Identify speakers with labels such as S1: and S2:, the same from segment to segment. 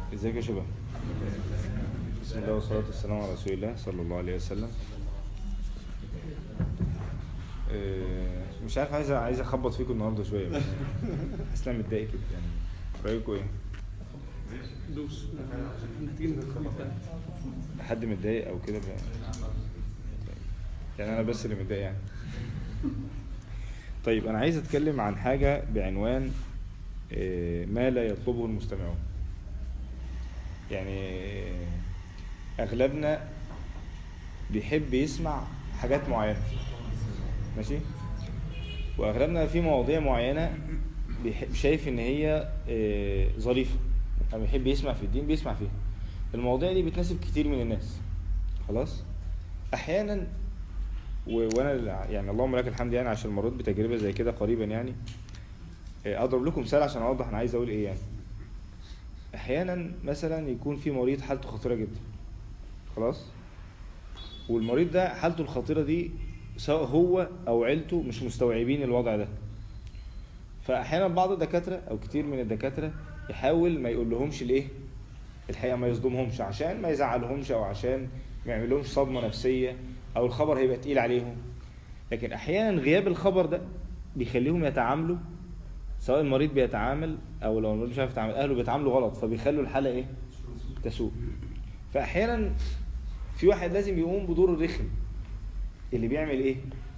S1: ازيك يا شباب بسم الله والصلاة والسلام على رسول الله صلى الله عليه وسلم آه، مش عارف عايز عايز اخبط فيكم النهارده شويه بس حاسس إن أنا متضايق كده يعني رايكم ايه؟
S2: دوس محتاجين نخبط
S1: حد متضايق او كده ف... يعني انا بس اللي متضايق يعني طيب انا عايز اتكلم عن حاجه بعنوان آه، ما لا يطلبه المستمعون يعني اغلبنا بيحب يسمع حاجات معينه ماشي واغلبنا في مواضيع معينه بيحب شايف ان هي آه، ظريفه لما بيحب يسمع في الدين بيسمع فيها المواضيع دي بتناسب كتير من الناس خلاص احيانا و- وانا ال- يعني اللهم لك الحمد يعني عشان مريت بتجربه زي كده قريبا يعني آه، اضرب لكم مثال عشان اوضح انا عايز اقول ايه يعني احيانا مثلا يكون في مريض حالته خطيره جدا خلاص والمريض ده حالته الخطيره دي سواء هو او عيلته مش مستوعبين الوضع ده فاحيانا بعض الدكاتره او كتير من الدكاتره يحاول ما يقول لهمش الايه الحقيقه ما يصدمهمش عشان ما يزعلهمش او عشان ما يعملهمش صدمه نفسيه او الخبر هيبقى تقيل عليهم لكن احيانا غياب الخبر ده بيخليهم يتعاملوا سواء المريض بيتعامل او لو المريض مش عارف يتعامل اهله بيتعاملوا غلط فبيخلوا الحاله ايه تسوء فاحيانا في واحد لازم يقوم بدور الرخم اللي بيعمل ايه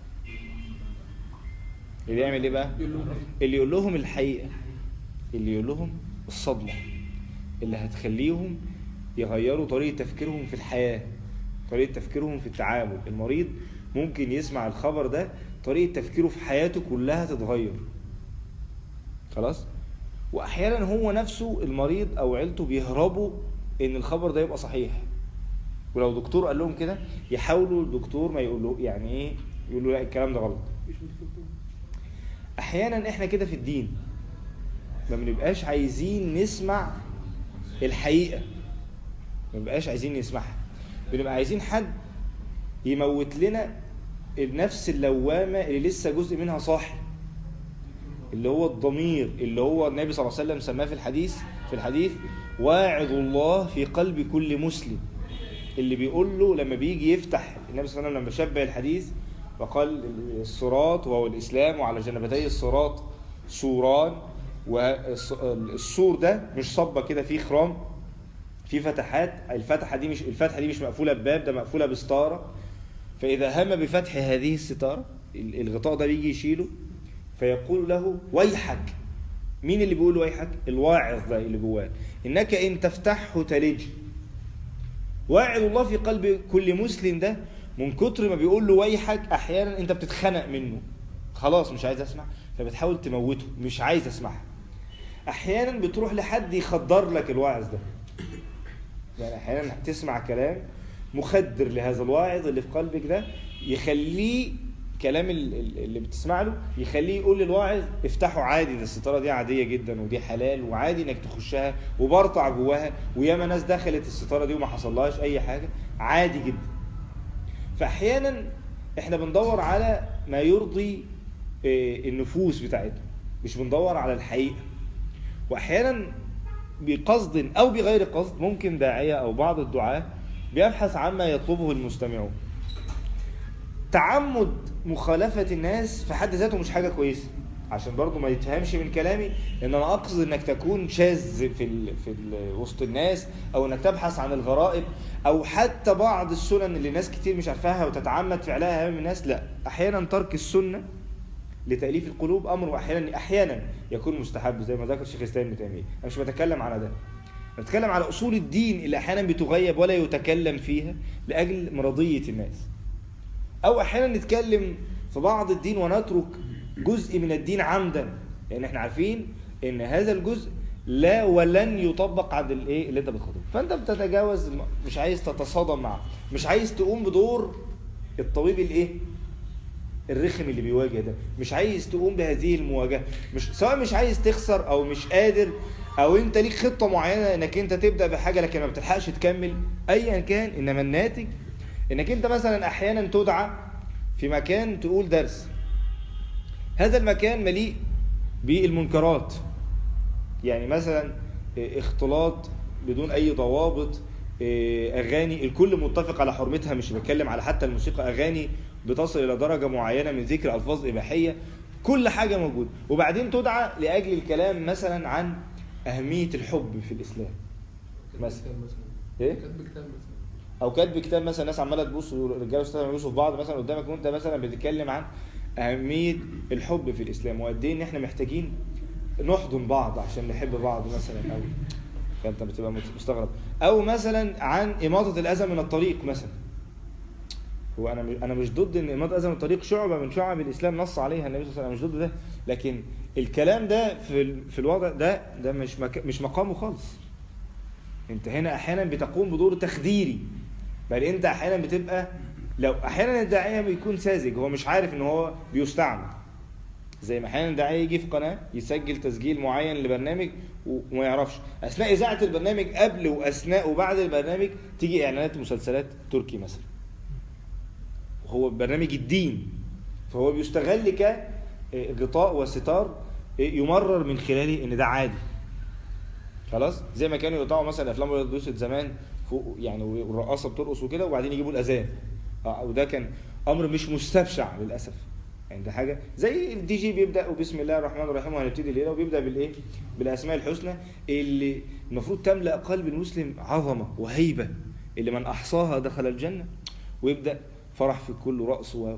S1: اللي بيعمل ايه بقى اللي يقول لهم الحقيقه اللي يقول لهم الصدمه اللي هتخليهم يغيروا طريقه تفكيرهم في الحياه طريقه تفكيرهم في التعامل المريض ممكن يسمع الخبر ده طريقه تفكيره في حياته كلها تتغير خلاص واحيانا هو نفسه المريض او عيلته بيهربوا ان الخبر ده يبقى صحيح ولو دكتور قال لهم كده يحاولوا الدكتور ما يقول له يعني ايه يقول له لا الكلام ده غلط احيانا احنا كده في الدين ما بنبقاش عايزين نسمع الحقيقه ما بنبقاش عايزين نسمعها بنبقى عايزين حد يموت لنا النفس اللوامه اللي لسه جزء منها صاحي اللي هو الضمير اللي هو النبي صلى الله عليه وسلم سماه في الحديث في الحديث واعظ الله في قلب كل مسلم اللي بيقول له لما بيجي يفتح النبي صلى الله عليه وسلم لما شبه الحديث وقال الصراط وهو الاسلام وعلى جنبتي الصراط سوران والسور ده مش صبه كده فيه خرام في فتحات الفتحه دي مش الفتحه دي مش مقفوله بباب ده مقفوله بستاره فاذا هم بفتح هذه الستاره ال- الغطاء ده بيجي يشيله فيقول له ويحك مين اللي بيقول ويحك الواعظ ده اللي جواه انك ان تفتحه تلج واعظ الله في قلب كل مسلم ده من كتر ما بيقول له ويحك احيانا انت بتتخنق منه خلاص مش عايز اسمع فبتحاول تموته مش عايز اسمعها احيانا بتروح لحد يخدر لك الواعظ ده يعني احيانا تسمع كلام مخدر لهذا الواعظ اللي في قلبك ده يخليه كلام ال- ال- اللي بتسمع له يخليه يقول للواعظ افتحوا عادي ده الستاره دي عاديه جدا ودي حلال وعادي انك تخشها وبرطع جواها وياما ناس دخلت الستاره دي وما حصلهاش اي حاجه عادي جدا فاحيانا احنا بندور على ما يرضي آه، النفوس بتاعتنا مش بندور على الحقيقه واحيانا بقصد او بغير قصد ممكن داعيه او بعض الدعاه بيبحث عما يطلبه المستمعون تعمد مخالفه الناس في حد ذاته مش حاجه كويسه عشان برضو ما يتفهمش من كلامي ان انا اقصد انك تكون شاذ في ال في ال وسط الناس او انك تبحث عن الغرائب او حتى بعض السنن اللي ناس كتير مش عارفاها وتتعمد فعلها امام الناس لا احيانا ترك السنه لتأليف القلوب أمر وأحيانا أحيانا يكون مستحب زي ما ذكر شيخ الإسلام ابن تيمية أنا مش بتكلم على ده أنا بتكلم على أصول الدين اللي أحيانا بتغيب ولا يتكلم فيها لأجل مرضية الناس أو أحيانا نتكلم في بعض الدين ونترك جزء من الدين عمدا لأن احنا عارفين إن هذا الجزء لا ولن يطبق عند الايه اللي انت بتخاطبه فانت بتتجاوز مش عايز تتصادم معه مش عايز تقوم بدور الطبيب الايه الرخم اللي بيواجه ده مش عايز تقوم بهذه المواجهه مش سواء مش عايز تخسر او مش قادر او انت ليك خطه معينه انك انت تبدا بحاجه لكن ما بتلحقش تكمل ايا كان انما الناتج انك انت مثلا احيانا تدعى في مكان تقول درس هذا المكان مليء بالمنكرات يعني مثلا اختلاط بدون اي ضوابط إيه، اغاني الكل متفق على حرمتها مش بتكلم على حتى الموسيقى اغاني بتصل الى درجه معينه من ذكر الفاظ اباحيه كل حاجه موجوده وبعدين تدعى لاجل الكلام مثلا عن اهميه الحب في الاسلام مثلا
S3: كتاب مثلا
S1: ايه
S3: كتب كتاب مثلا
S1: او كاتب كتاب مثلا ناس عماله تبص الرجاله والستات يبصوا في بعض مثلا قدامك وانت مثلا بتتكلم عن اهميه الحب في الاسلام وقد ايه ان احنا محتاجين نحضن بعض عشان نحب بعض مثلا او فانت بتبقى مستغرب او مثلا عن اماطه الاذى من الطريق مثلا هو انا انا مش ضد ان اماطه الاذى من الطريق شعبه من شعب الاسلام نص عليها النبي صلى الله عليه وسلم أنا مش ضد ده لكن الكلام ده في ال- في الوضع ده ده مش مك... مش مقامه خالص انت هنا احيانا بتقوم بدور تخديري بل انت احيانا بتبقى لو احيانا الداعيه بيكون ساذج هو مش عارف ان هو بيستعمل زي ما احيانا الداعيه يجي في قناه يسجل تسجيل معين لبرنامج و- وما يعرفش اثناء اذاعه البرنامج قبل واثناء وبعد البرنامج تيجي اعلانات مسلسلات تركي مثلا وهو برنامج الدين فهو بيستغل كغطاء وستار يمرر من خلاله ان ده عادي خلاص زي ما كانوا يقطعوا مثلا افلام ابيض واسود زمان فوق يعني والرقاصه بترقص وكده وبعدين يجيبوا الاذان آه، وده كان امر مش مستبشع للاسف يعني ده حاجه زي الدي جي بيبدا وبسم الله الرحمن الرحيم وهنبتدي الليله وبيبدا بالايه بالاسماء الحسنى اللي المفروض تملا قلب المسلم عظمه وهيبه اللي من احصاها دخل الجنه ويبدا فرح في كل راس و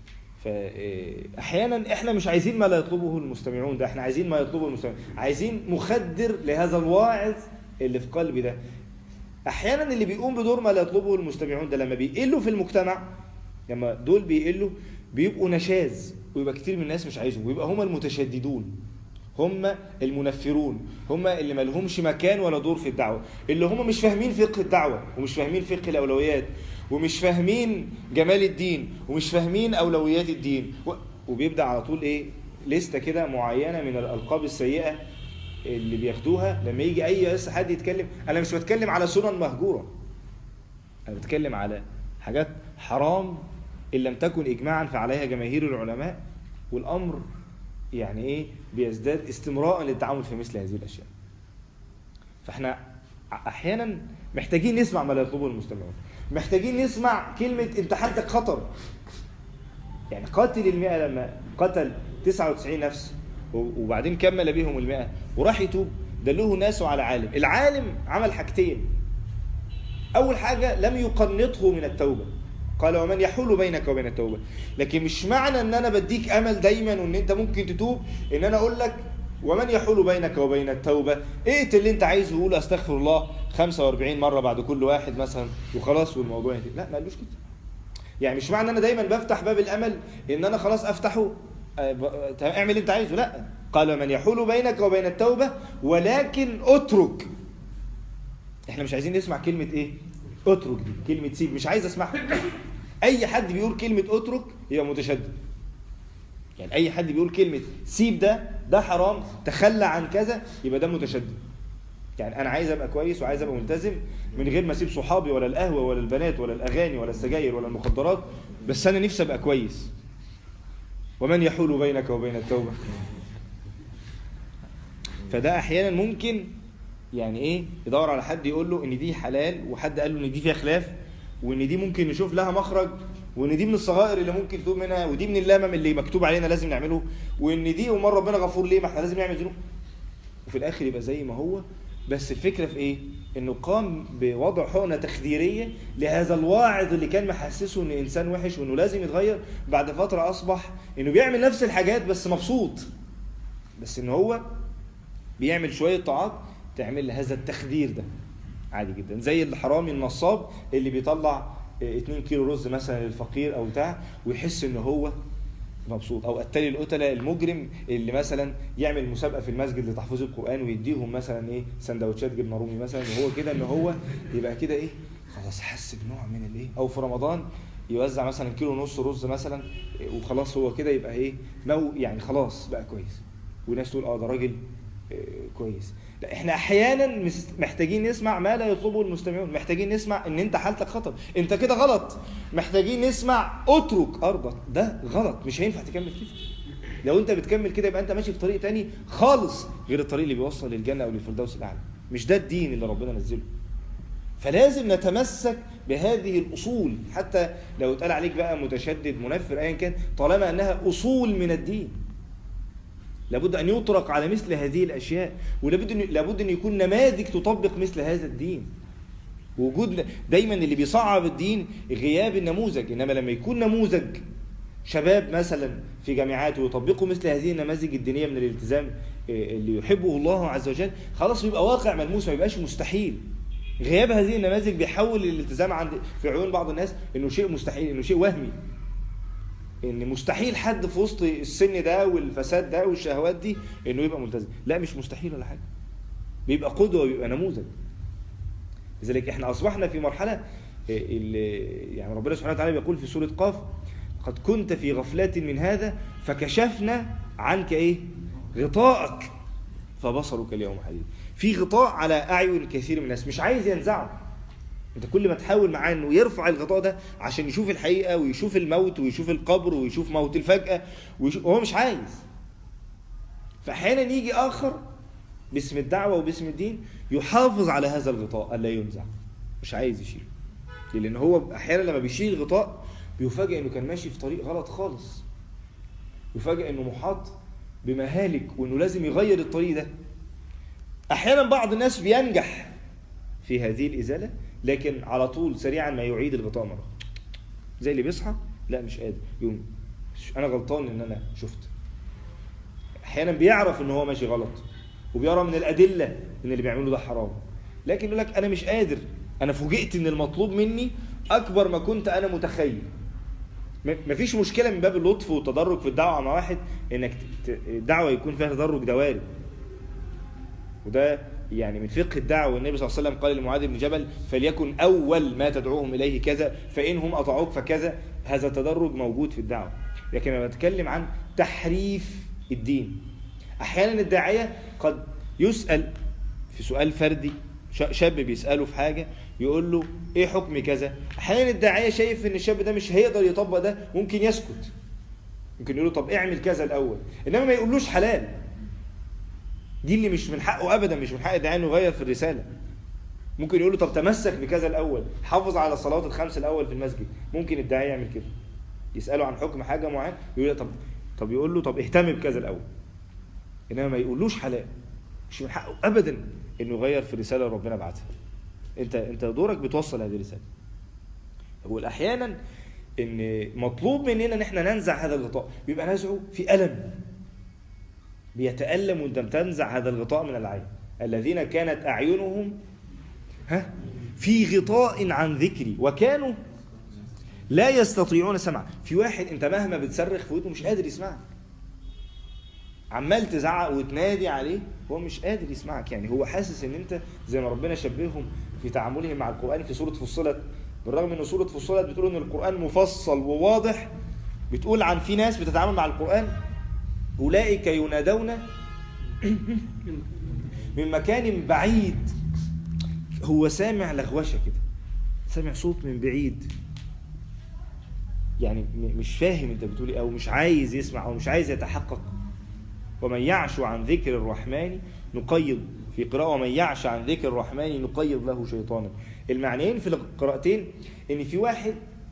S1: فاحيانا احنا مش عايزين ما لا يطلبه المستمعون ده احنا عايزين ما يطلبه المستمعون عايزين مخدر لهذا الواعظ اللي في قلبي ده احيانا اللي بيقوم بدور ما لا يطلبه المستمعون ده لما بيقلوا في المجتمع لما دول بيقلوا بيبقوا نشاز ويبقى كتير من الناس مش عايزهم ويبقى هم المتشددون هم المنفرون هم اللي ما لهمش مكان ولا دور في الدعوه اللي هم مش فاهمين فقه الدعوه ومش فاهمين فقه الاولويات ومش فاهمين جمال الدين ومش فاهمين اولويات الدين و- وبيبدا على طول ايه لسته كده معينه من الالقاب السيئه اللي بياخدوها لما يجي اي بس حد يتكلم انا مش بتكلم على سنن مهجوره انا بتكلم على حاجات حرام ان لم تكن اجماعا فعليها جماهير العلماء والامر يعني ايه بيزداد استمراء للتعامل في مثل هذه الاشياء فاحنا احيانا محتاجين نسمع ما لا يطلبه المستمعون محتاجين نسمع كلمه انت حالتك خطر يعني قاتل المئة لما قتل 99 نفس وبعدين كمل بهم المئة وراح يتوب دلوه ناسه على عالم العالم عمل حاجتين أول حاجة لم يقنطه من التوبة قال ومن يحول بينك وبين التوبة لكن مش معنى ان انا بديك امل دايما وان انت ممكن تتوب ان انا اقول لك ومن يحول بينك وبين التوبة اقتل اللي انت عايزه وقول استغفر الله 45 مرة بعد كل واحد مثلا وخلاص والموضوع ينتهي لا ما قالوش كده يعني مش معنى ان انا دايما بفتح باب الامل ان انا خلاص افتحه آه، ب- آه، اعمل اللي انت عايزه لا قال من يحول بينك وبين التوبة ولكن اترك احنا مش عايزين نسمع كلمة ايه اترك دي كلمة سيب مش عايز اسمعها اي حد بيقول كلمة اترك يبقى متشدد يعني اي حد بيقول كلمة سيب ده ده حرام تخلى عن كذا يبقى ده متشدد يعني انا عايز ابقى كويس وعايز ابقى ملتزم من غير ما اسيب صحابي ولا القهوه ولا البنات ولا الاغاني ولا السجاير ولا المخدرات بس انا نفسي ابقى كويس ومن يحول بينك وبين التوبه فده احيانا ممكن يعني ايه يدور على حد يقول له ان دي حلال وحد قال له ان دي فيها خلاف وان دي ممكن نشوف لها مخرج وان دي من الصغائر اللي ممكن تتوب منها ودي من اللمم اللي مكتوب علينا لازم نعمله وان دي ومره ربنا غفور ليه ما احنا لازم نعمل ذنوب وفي الاخر يبقى زي ما هو بس الفكره في ايه انه قام بوضع حقنه تخديريه لهذا الواعظ اللي كان محسسه ان انسان وحش وانه لازم يتغير بعد فتره اصبح انه بيعمل نفس الحاجات بس مبسوط بس ان هو بيعمل شويه طاعات تعمل هذا التخدير ده عادي جدا زي الحرامي النصاب اللي بيطلع 2 كيلو رز مثلا للفقير او بتاع ويحس ان هو مبسوط او قتالي القتله المجرم اللي مثلا يعمل مسابقه في المسجد لتحفيظ القران ويديهم مثلا ايه سندوتشات جبنه رومي مثلا وهو كده ان هو يبقى كده ايه خلاص حس بنوع من الايه او في رمضان يوزع مثلا كيلو ونص رز مثلا إيه، وخلاص هو كده يبقى ايه مو يعني خلاص بقى كويس وناس تقول اه ده راجل إيه، كويس لا احنا احيانا مس- محتاجين نسمع ما لا يطلبه المستمعون محتاجين نسمع ان انت حالتك خطر انت كده غلط محتاجين نسمع اترك ارضك ده غلط مش هينفع تكمل كده لو انت بتكمل كده يبقى انت ماشي في طريق تاني خالص غير الطريق اللي بيوصل للجنه او للفردوس الاعلى مش ده الدين اللي ربنا نزله فلازم نتمسك بهذه الاصول حتى لو اتقال عليك بقى متشدد منفر ايا كان طالما انها اصول من الدين لابد ان يطرق على مثل هذه الاشياء ولابد ان لابد ان يكون نماذج تطبق مثل هذا الدين وجود دايما اللي بيصعب الدين غياب النموذج انما لما يكون نموذج شباب مثلا في جامعات ويطبقوا مثل هذه النماذج الدينيه من الالتزام اللي يحبه الله عز وجل خلاص بيبقى واقع ملموس ما يبقاش مستحيل غياب هذه النماذج بيحول الالتزام عند في عيون بعض الناس انه شيء مستحيل انه شيء وهمي ان مستحيل حد في وسط السن ده والفساد ده والشهوات دي انه يبقى ملتزم لا مش مستحيل ولا حاجه بيبقى قدوه وبيبقى نموذج لذلك احنا اصبحنا في مرحله يعني ربنا سبحانه وتعالى بيقول في سوره قاف قد كنت في غفلة من هذا فكشفنا عنك ايه غطاءك فبصرك اليوم حديد في غطاء على اعين كثير من الناس مش عايز ينزعه انت كل ما تحاول معاه انه يرفع الغطاء ده عشان يشوف الحقيقه ويشوف الموت ويشوف القبر ويشوف موت الفجاه وهو مش عايز فاحيانا يجي اخر باسم الدعوه وباسم الدين يحافظ على هذا الغطاء الا ينزع مش عايز يشيله لان هو احيانا لما بيشيل الغطاء بيفاجئ انه كان ماشي في طريق غلط خالص يفاجئ انه محاط بمهالك وانه لازم يغير الطريق ده احيانا بعض الناس بينجح في هذه الازاله لكن على طول سريعا ما يعيد الغطاء مره زي اللي بيصحى لا مش قادر يقوم انا غلطان ان انا شفت احيانا بيعرف ان هو ماشي غلط وبيرى من الادله ان اللي بيعمله ده حرام لكن يقول لك انا مش قادر انا فوجئت ان المطلوب مني اكبر ما كنت انا متخيل مفيش مشكله من باب اللطف والتدرج في الدعوه مع واحد انك الدعوه يكون فيها تدرج دواري وده يعني من فقه الدعوه والنبي صلى الله عليه وسلم قال لمعاذ بن جبل فليكن اول ما تدعوهم اليه كذا فان هم اطاعوك فكذا هذا التدرج موجود في الدعوه لكن انا بتكلم عن تحريف الدين احيانا الداعيه قد يسال في سؤال فردي شاب بيساله في حاجه يقول له ايه حكم كذا احيانا الداعيه شايف ان الشاب ده مش هيقدر يطبق ده ممكن يسكت ممكن يقول له طب اعمل كذا الاول انما ما يقولوش حلال دي اللي مش من حقه ابدا مش من حق الداعيه انه يغير في الرساله ممكن يقول له طب تمسك بكذا الاول حافظ على الصلوات الخمس الاول في المسجد ممكن الداعيه يعمل كده يساله عن حكم حاجه معينه يقول له طب طب يقول له طب اهتم بكذا الاول انما ما يقولوش حلال مش من حقه ابدا انه يغير في الرساله اللي ربنا بعتها انت انت دورك بتوصل هذه الرساله هو احيانا ان مطلوب مننا ان احنا ننزع هذا الغطاء بيبقى نزعه في الم بيتالم وانت بتنزع هذا الغطاء من العين الذين كانت اعينهم ها في غطاء عن ذكري وكانوا لا يستطيعون سمع في واحد انت مهما بتصرخ في ودنه مش قادر يسمعك عمال تزعق وتنادي عليه هو مش قادر يسمعك يعني هو حاسس ان انت زي ما ربنا شبههم في تعاملهم مع القران في سوره فصلت بالرغم ان سوره فصلت بتقول ان القران مفصل وواضح بتقول عن في ناس بتتعامل مع القران اولئك ينادون من مكان بعيد هو سامع لغوشه كده سامع صوت من بعيد يعني مش فاهم انت بتقول ايه او مش عايز يسمع او مش عايز يتحقق ومن يعش عن ذكر الرحمن نقيض في قراءة ومن يعش عن ذكر الرحمن نقيض له شيطانا المعنيين في القراءتين ان في واحد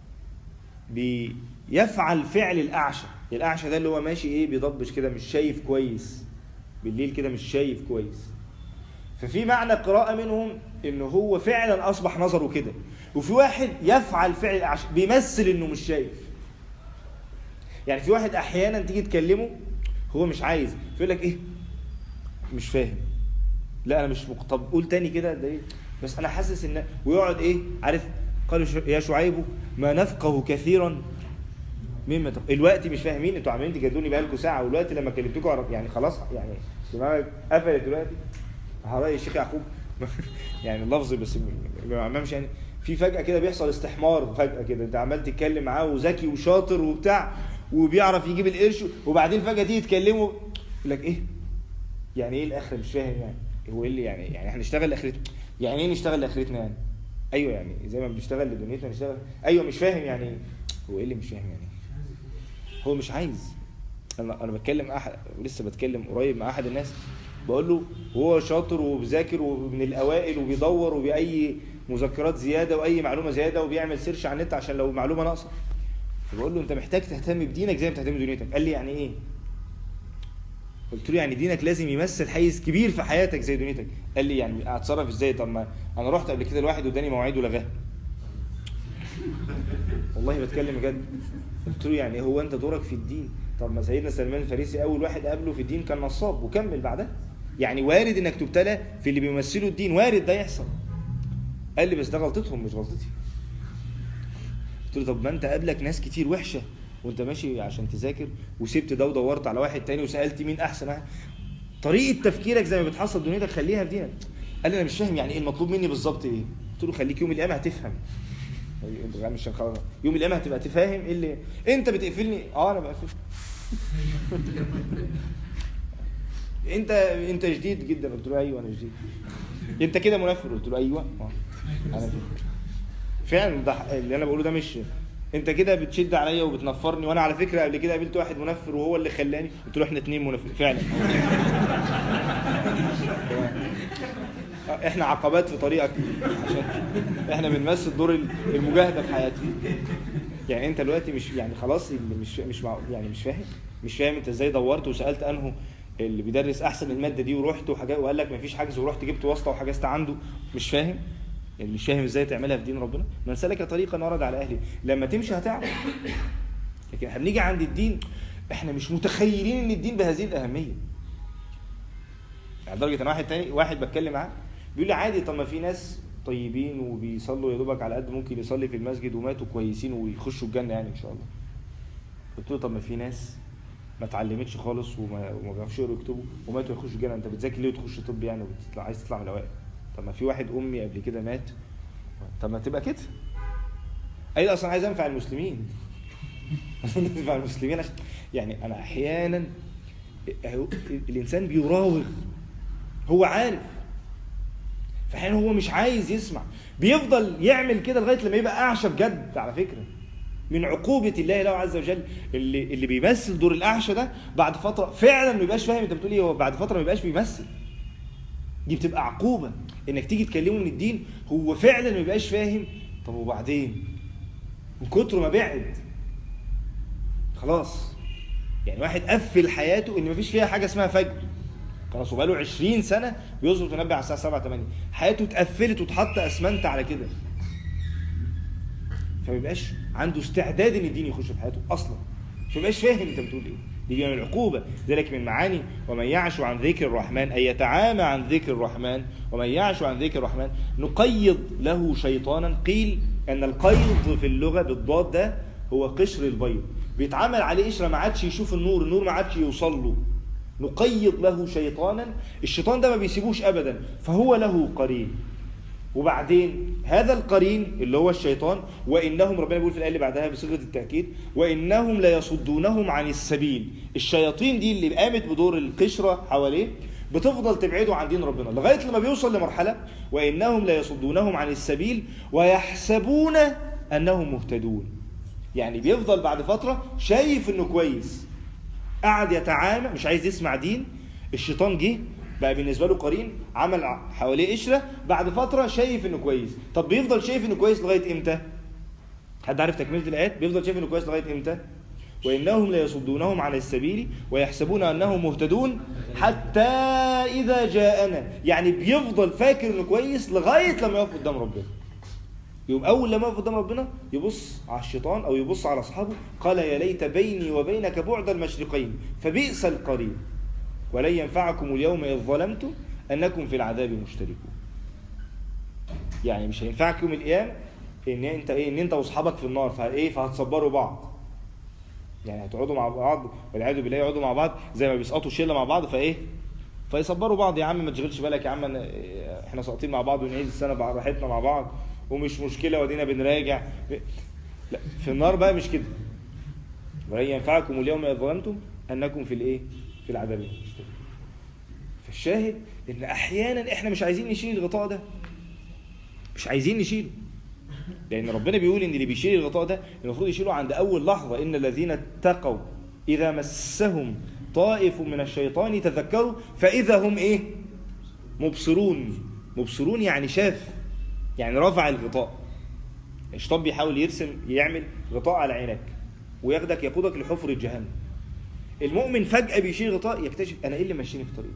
S1: بيفعل فعل الاعشى الاعشى ده اللي هو ماشي ايه بيضبش كده مش شايف كويس بالليل كده مش شايف كويس ففي معنى قراءة منهم ان هو فعلا اصبح نظره كده وفي واحد يفعل فعل الاعشى بيمثل انه مش شايف يعني في واحد احيانا تيجي تكلمه هو مش عايز فيقول لك ايه مش فاهم لا انا مش مق... طب قول تاني كده ده ايه بس انا حاسس ان ويقعد ايه عارف قالوا ش... يا شعيب ما نفقه كثيرا مما تق... الوقت مش فاهمين انتوا عمالين تجادلوني بقالكم ساعه والوقت لما كلمتكم عرف... يعني خلاص يعني دماغك قفلت دلوقتي هراي الشيخ يعقوب يعني اللفظ بس ما مش يعني في فجأة كده بيحصل استحمار فجأة كده انت عمال تتكلم معاه وذكي وشاطر وبتاع وبيعرف يجيب القرش وبعدين فجأة تيجي تكلمه يقول لك ايه؟ يعني ايه الاخر مش فاهم يعني هو ايه اللي يعني يعني احنا نشتغل لاخرتنا يعني ايه نشتغل لاخرتنا يعني؟ ايوه يعني زي ما بنشتغل لدنيتنا نشتغل ايوه مش فاهم يعني ايه؟ هو ايه اللي مش فاهم يعني؟ هو مش عايز انا انا بتكلم احد ولسه بتكلم قريب مع احد الناس بقول له وهو شاطر وبذاكر ومن الاوائل وبيدور وباي مذكرات زياده واي معلومه زياده وبيعمل سيرش على النت عشان لو معلومه ناقصه فبقول له انت محتاج تهتم بدينك زي ما بتهتم بدنيتك قال لي يعني ايه قلت له يعني دينك لازم يمثل حيز كبير في حياتك زي دنيتك قال لي يعني اتصرف ازاي طب ما انا رحت قبل كده لواحد واداني مواعيد ولغاها والله بتكلم بجد قلت له يعني هو انت دورك في الدين طب ما سيدنا سلمان الفارسي اول واحد قابله في الدين كان نصاب وكمل بعدها يعني وارد انك تبتلى في اللي بيمثلوا الدين وارد ده يحصل قال لي بس ده غلطتهم مش غلطتي قلت له طب ما انت قابلك ناس كتير وحشه وانت ماشي عشان تذاكر وسبت ده ودورت على واحد تاني وسالت مين احسن واحد طريقه تفكيرك زي ما بتحصل دنيتك خليها في دينك قال لي انا مش فاهم يعني ايه المطلوب مني بالظبط ايه قلت له خليك يوم القيامه هتفهم مش خلاص يوم القيامه هتبقى تفهم ايه اللي انت بتقفلني اه انا بقفل انت انت جديد جدا قلت له ايوه انا جديد انت كده منفر قلت له ايوه اه انا فعلا ده اللي انا بقوله ده مش انت كده بتشد عليا وبتنفرني وانا على فكره قبل كده قابلت واحد منفر وهو اللي خلاني قلت له احنا اتنين منفر فعلا احنا عقبات في طريقك عشان احنا بنمثل دور المجاهده في حياتي يعني انت دلوقتي مش يعني خلاص مش مش مع يعني مش فاهم مش فاهم انت ازاي دورت وسالت انه اللي بيدرس احسن الماده دي ورحت وحاجات وقال لك مفيش حجز ورحت جبت واسطه وحجزت عنده مش فاهم يعني مش فاهم ازاي تعملها في دين ربنا من سلك طريقا ورد على اهله لما تمشي هتعرف لكن احنا بنيجي عند الدين احنا مش متخيلين ان الدين بهذه الاهميه يعني لدرجه انا واحد تاني واحد بتكلم معاه بيقول لي عادي طب ما في ناس طيبين وبيصلوا يا دوبك على قد ممكن يصلي في المسجد وماتوا كويسين ويخشوا الجنه يعني ان شاء الله قلت له طب ما في ناس ما اتعلمتش خالص وما وما بيعرفوش يقروا ويكتبوا وماتوا يخشوا الجنه انت بتذاكر ليه وتخش طب يعني وبتطلع عايز تطلع من الاوائل طب ما في واحد امي قبل كده مات طب ما تبقى كده اي اصلا عايز انفع المسلمين انفع المسلمين عشان يعني انا احيانا الانسان بيراوغ هو عارف فاحيانا هو مش عايز يسمع بيفضل يعمل كده لغايه لما يبقى اعشى بجد على فكره من عقوبة الله له عز وجل اللي اللي بيمثل دور الأعشى ده بعد فترة فعلا ما يبقاش فاهم أنت بتقول إيه هو بعد فترة ما يبقاش بيمثل دي بتبقى عقوبة إنك تيجي تكلمه من الدين هو فعلا ما يبقاش فاهم طب وبعدين من كتر ما بعد خلاص يعني واحد قفل حياته إن ما فيش فيها حاجة اسمها فجر خلاص وبقاله 20 سنة بيظبط منبه على الساعة 7 8 حياته اتقفلت واتحط أسمنت على كده فما يبقاش عنده استعداد ان الدين يخش في حياته اصلا فما يبقاش فاهم انت بتقول ايه دي من العقوبه ذلك من معاني ومن يعش عن ذكر الرحمن اي يتعامى عن ذكر الرحمن ومن يعش عن ذكر الرحمن نقيض له شيطانا قيل ان القيض في اللغه بالضاد ده هو قشر البيض بيتعمل عليه قشره ما عادش يشوف النور النور ما عادش يوصل له نقيض له شيطانا الشيطان ده ما بيسيبوش ابدا فهو له قرين وبعدين هذا القرين اللي هو الشيطان وانهم ربنا بيقول في الايه اللي بعدها بصيغه التاكيد وانهم لا يصدونهم عن السبيل الشياطين دي اللي قامت بدور القشره حواليه بتفضل تبعده عن دين ربنا لغايه لما بيوصل لمرحله وانهم لا يصدونهم عن السبيل ويحسبون انهم مهتدون يعني بيفضل بعد فتره شايف انه كويس قعد يتعامى مش عايز يسمع دين الشيطان جه بقى بالنسبه له قرين عمل حواليه قشره بعد فتره شايف انه كويس طب بيفضل شايف انه كويس لغايه امتى حد عارف تكمله الايات بيفضل شايف انه كويس لغايه امتى وانهم لا يصدونهم عن السبيل ويحسبون انهم مهتدون حتى اذا جاءنا يعني بيفضل فاكر انه كويس لغايه لما يقف قدام ربنا يوم اول لما يقف قدام ربنا يبص على الشيطان او يبص على اصحابه قال يا ليت بيني وبينك بعد المشرقين فبئس القرين ولن ينفعكم اليوم إذ ظلمتم أنكم في العذاب مشتركون يعني مش هينفعكم القيام ان انت ايه ان انت واصحابك في النار فايه فهتصبروا بعض يعني هتقعدوا مع بعض والعياذ بالله يقعدوا مع بعض زي ما بيسقطوا شله مع بعض فايه فيصبروا بعض يا عم ما تشغلش بالك يا عم احنا ساقطين مع بعض ونعيد السنه براحتنا مع بعض ومش مشكله ودينا بنراجع لا في النار بقى مش كده ولن ينفعكم اليوم اذ ظلمتم انكم في الايه في العذاب فالشاهد ان احيانا احنا مش عايزين نشيل الغطاء ده مش عايزين نشيله لان ربنا بيقول ان اللي بيشيل الغطاء ده المفروض يشيله عند اول لحظه ان الذين اتقوا اذا مسهم طائف من الشيطان تذكروا فإذا هم إيه مبصرون مبصرون يعني شاف يعني رفع الغطاء الشيطان بيحاول يرسم يعمل غطاء على عينك وياخدك يقودك لحفر جهنم المؤمن فجأة بيشيل غطاء يكتشف أنا إيه اللي ماشيني في الطريق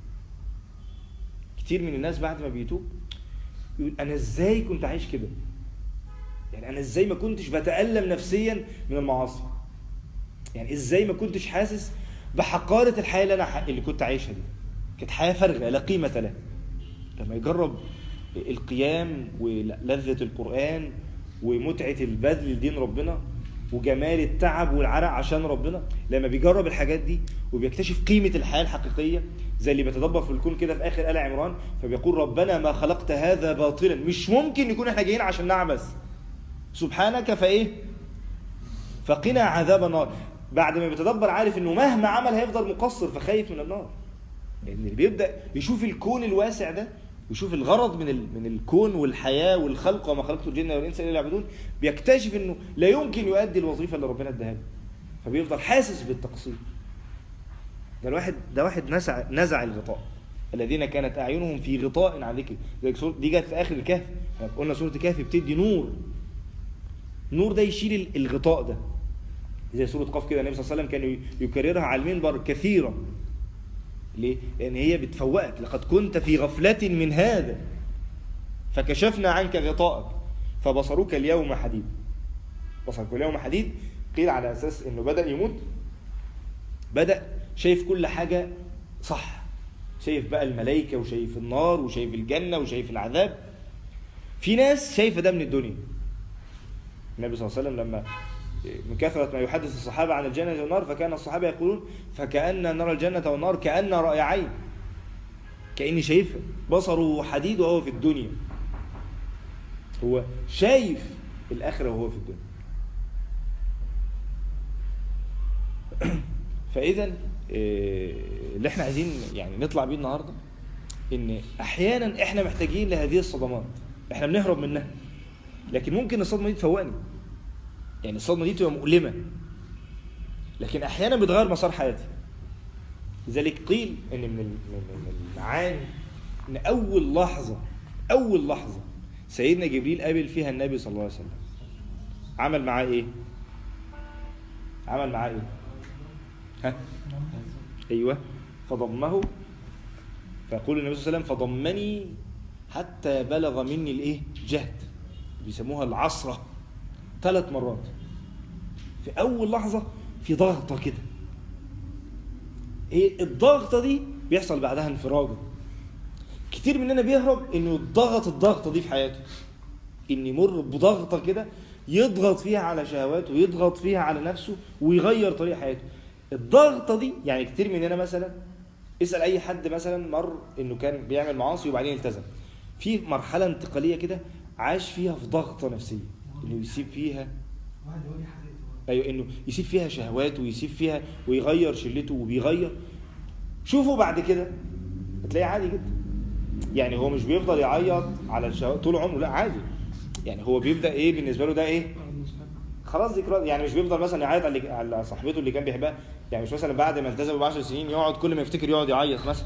S1: كتير من الناس بعد ما بيتوب يقول أنا إزاي كنت عايش كده يعني أنا إزاي ما كنتش بتألم نفسيا من المعاصي يعني إزاي ما كنتش حاسس بحقارة الحياة اللي أنا اللي كنت عايشها دي كانت حياة فارغة لا قيمة لها لما يجرب القيام ولذة القرآن ومتعة البذل لدين ربنا وجمال التعب والعرق عشان ربنا لما بيجرب الحاجات دي وبيكتشف قيمة الحياة الحقيقية زي اللي بيتدبر في الكون كده في آخر آل عمران فبيقول ربنا ما خلقت هذا باطلا مش ممكن يكون احنا جايين عشان نعبث سبحانك فايه فقنا عذاب النار بعد ما بيتدبر عارف انه مهما عمل هيفضل مقصر فخايف من النار لان اللي بيبدا يشوف الكون الواسع ده ويشوف الغرض من من الكون والحياه والخلق وما خلقت الجن والانس الا ليعبدون بيكتشف انه لا يمكن يؤدي الوظيفه اللي ربنا اداها له فبيفضل حاسس بالتقصير ده الواحد ده واحد نزع نزع الغطاء الذين كانت اعينهم في غطاء عن ذكري دي جت في اخر الكهف قلنا سوره الكهف بتدي نور نور ده يشيل الغطاء ده زي سوره قاف كده النبي صلى الله عليه وسلم كان يكررها على المنبر كثيرا ليه؟ لأن هي بتفوقك لقد كنت في غفلة من هذا فكشفنا عنك غطاءك فبصروك اليوم حديد بصرك اليوم حديد قيل على أساس أنه بدأ يموت بدأ شايف كل حاجة صح شايف بقى الملائكة وشايف النار وشايف الجنة وشايف العذاب في ناس شايفة ده من الدنيا النبي صلى الله عليه وسلم لما من كثرة ما يحدث الصحابة عن الجنة والنار فكان الصحابة يقولون فكأن نرى الجنة والنار كأن رأي عين كأني شايفها بصره حديد وهو في الدنيا هو شايف الآخرة وهو في الدنيا فإذا اللي احنا عايزين يعني نطلع بيه النهاردة ان احيانا احنا محتاجين لهذه الصدمات احنا بنهرب منها لكن ممكن الصدمة دي تفوقني يعني الصدمة دي تبقى مؤلمة لكن أحيانا بتغير مسار حياتي لذلك قيل إن من المعاني إن أول لحظة أول لحظة سيدنا جبريل قابل فيها النبي صلى الله عليه وسلم عمل معاه إيه؟ عمل معاه إيه؟ ها؟ أيوه فضمه فيقول النبي صلى الله عليه وسلم فضمني حتى بلغ مني الإيه؟ جهد بيسموها العصره ثلاث مرات في اول لحظه في ضغطه كده ايه الضغطه دي بيحصل بعدها انفراجه كتير مننا بيهرب انه يضغط الضغطه دي في حياته ان يمر بضغطه كده يضغط فيها على شهواته ويضغط فيها على نفسه ويغير طريق حياته الضغطه دي يعني كتير مننا مثلا اسال اي حد مثلا مر انه كان بيعمل معاصي وبعدين التزم في مرحله انتقاليه كده عاش فيها في ضغطه نفسيه انه يسيب فيها ايوه انه يسيب فيها شهواته ويسيب فيها ويغير شلته وبيغير شوفوا بعد كده هتلاقيه عادي جدا يعني هو مش بيفضل يعيط على الشهوات طول عمره لا عادي يعني هو بيبدا ايه بالنسبه له ده ايه خلاص ذكريات يعني مش بيفضل مثلا يعيط على على صاحبته اللي كان بيحبها يعني مش مثلا بعد ما التزم ب 10 سنين يقعد كل ما يفتكر يقعد يعيط مثلا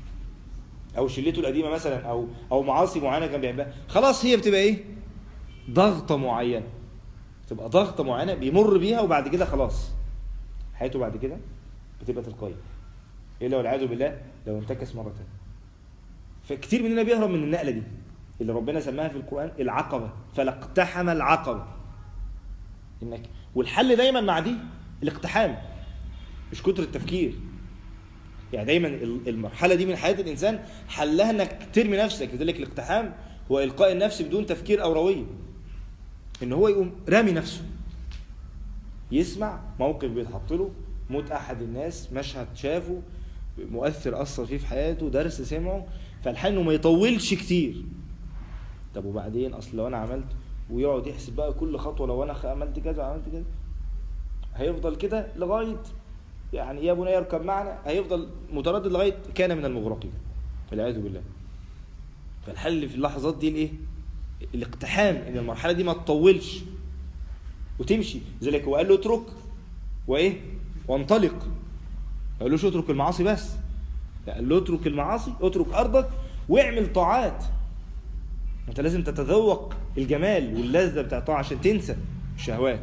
S1: او شلته القديمه مثلا او او معاصي معينه كان بيحبها خلاص هي بتبقى ايه ضغطه معينه تبقى ضغطه معينه بيمر بيها وبعد كده خلاص حياته بعد كده بتبقى تلقائيه الا والعياذ بالله لو انتكس مره ثانيه فكتير مننا بيهرب من النقله دي اللي ربنا سماها في القران العقبه فلاقتحم العقبه انك والحل دايما مع دي الاقتحام مش كتر التفكير يعني دايما المرحله دي من حياه الانسان حلها انك ترمي نفسك لذلك الاقتحام هو القاء النفس بدون تفكير او رويه ان هو يقوم رامي نفسه يسمع موقف بيتحط له موت احد الناس مشهد شافه مؤثر اثر فيه في حياته درس سمعه فالحال انه ما يطولش كتير طب وبعدين اصل لو انا عملت ويقعد يحسب بقى كل خطوه لو انا عملت كذا وعملت كذا هيفضل كده لغايه يعني يا بني اركب معنا هيفضل متردد لغايه كان من المغرقين والعياذ بالله فالحل في اللحظات دي الايه الاقتحام ان المرحله دي ما تطولش وتمشي لذلك هو قال له اترك وايه وانطلق ما قالوش اترك المعاصي بس لا قال له اترك المعاصي اترك ارضك واعمل طاعات انت لازم تتذوق الجمال واللذه بتاع الطاعه عشان تنسى الشهوات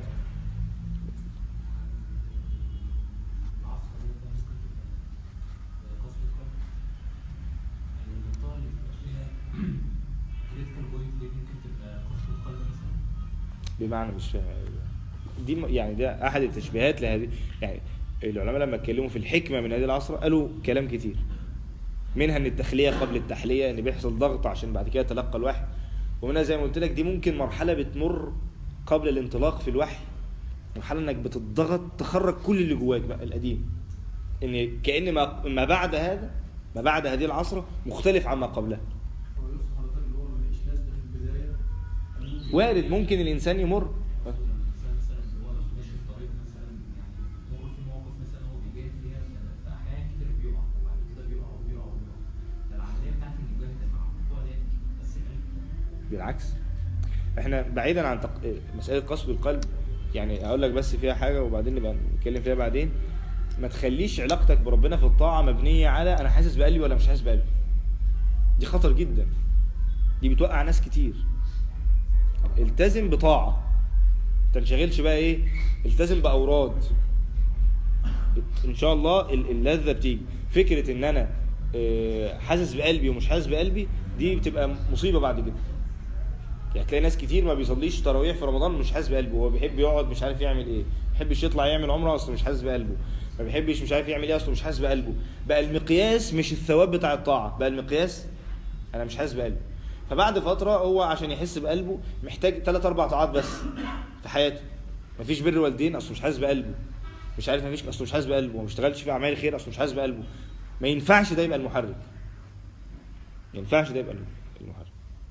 S3: العصر ده مسكت قصر القلب يعني المنطقة اللي بتبقى فيها كريتيكال بوينت دي ممكن تبقى قصر القلب مثلا
S1: بمعنى مش فاهم دي م- يعني ده احد التشبيهات لهذه يعني العلماء لما اتكلموا في الحكمه من هذه العصر قالوا كلام كتير منها ان التخليه قبل التحليه ان بيحصل ضغط عشان بعد كده يتلقى الوحي ومنها زي ما قلت لك دي ممكن مرحله بتمر قبل الانطلاق في الوحي مرحله انك بتضغط تخرج كل اللي جواك بقى القديم ان كان ما ما بعد هذا ما بعد هذه العصر مختلف عما قبلها
S4: هو يوسف حضرتك اللي هو ما لقيش لازمه في البدايه ممكن-
S1: وارد ممكن الانسان يمر
S3: الإنسان مثلا اللي هو ماشي في طريق مثلا يعني مر في مواقف مثلا هو بيجاهد فيها في أحيان كتير بيقع وبعد كده بيقع وبيقع وبيقع ده العملية بتاعت المجاهدة مع الموضوع ده بس يعني
S1: بالعكس احنا بعيدا عن تق... مساله قصد القلب يعني اقول لك بس فيها حاجه وبعدين نبقى نتكلم فيها بعدين ما تخليش علاقتك بربنا في الطاعه مبنيه على انا حاسس بقلبي ولا مش حاسس بقلبي دي خطر جدا دي بتوقع ناس كتير التزم بطاعه ما تنشغلش بقى ايه التزم باوراد ان شاء الله ال- اللذه بتيجي فكره ان انا آه، حاسس بقلبي ومش حاسس بقلبي دي بتبقى مصيبه بعد كده يعني تلاقي ناس كتير ما بيصليش تراويح في رمضان مش حاسس بقلبه هو بيحب يقعد مش عارف يعمل ايه ما بيحبش يطلع يعمل عمره اصلا مش حاسس بقلبه ما بيحبش مش عارف يعمل ايه اصلا مش حاسس بقلبه بقى المقياس مش الثواب بتاع الطاعه بقى المقياس انا مش حاسس بقلبي فبعد فتره هو عشان يحس بقلبه محتاج ثلاث اربع طاعات بس في حياته مفيش بر والدين اصله مش حاسس بقلبه مش عارف مفيش اصله مش حاسس بقلبه وما بيشتغلش في اعمال خير اصله مش حاسس بقلبه ما ينفعش ده يبقى المحرك ما ينفعش ده يبقى المحرك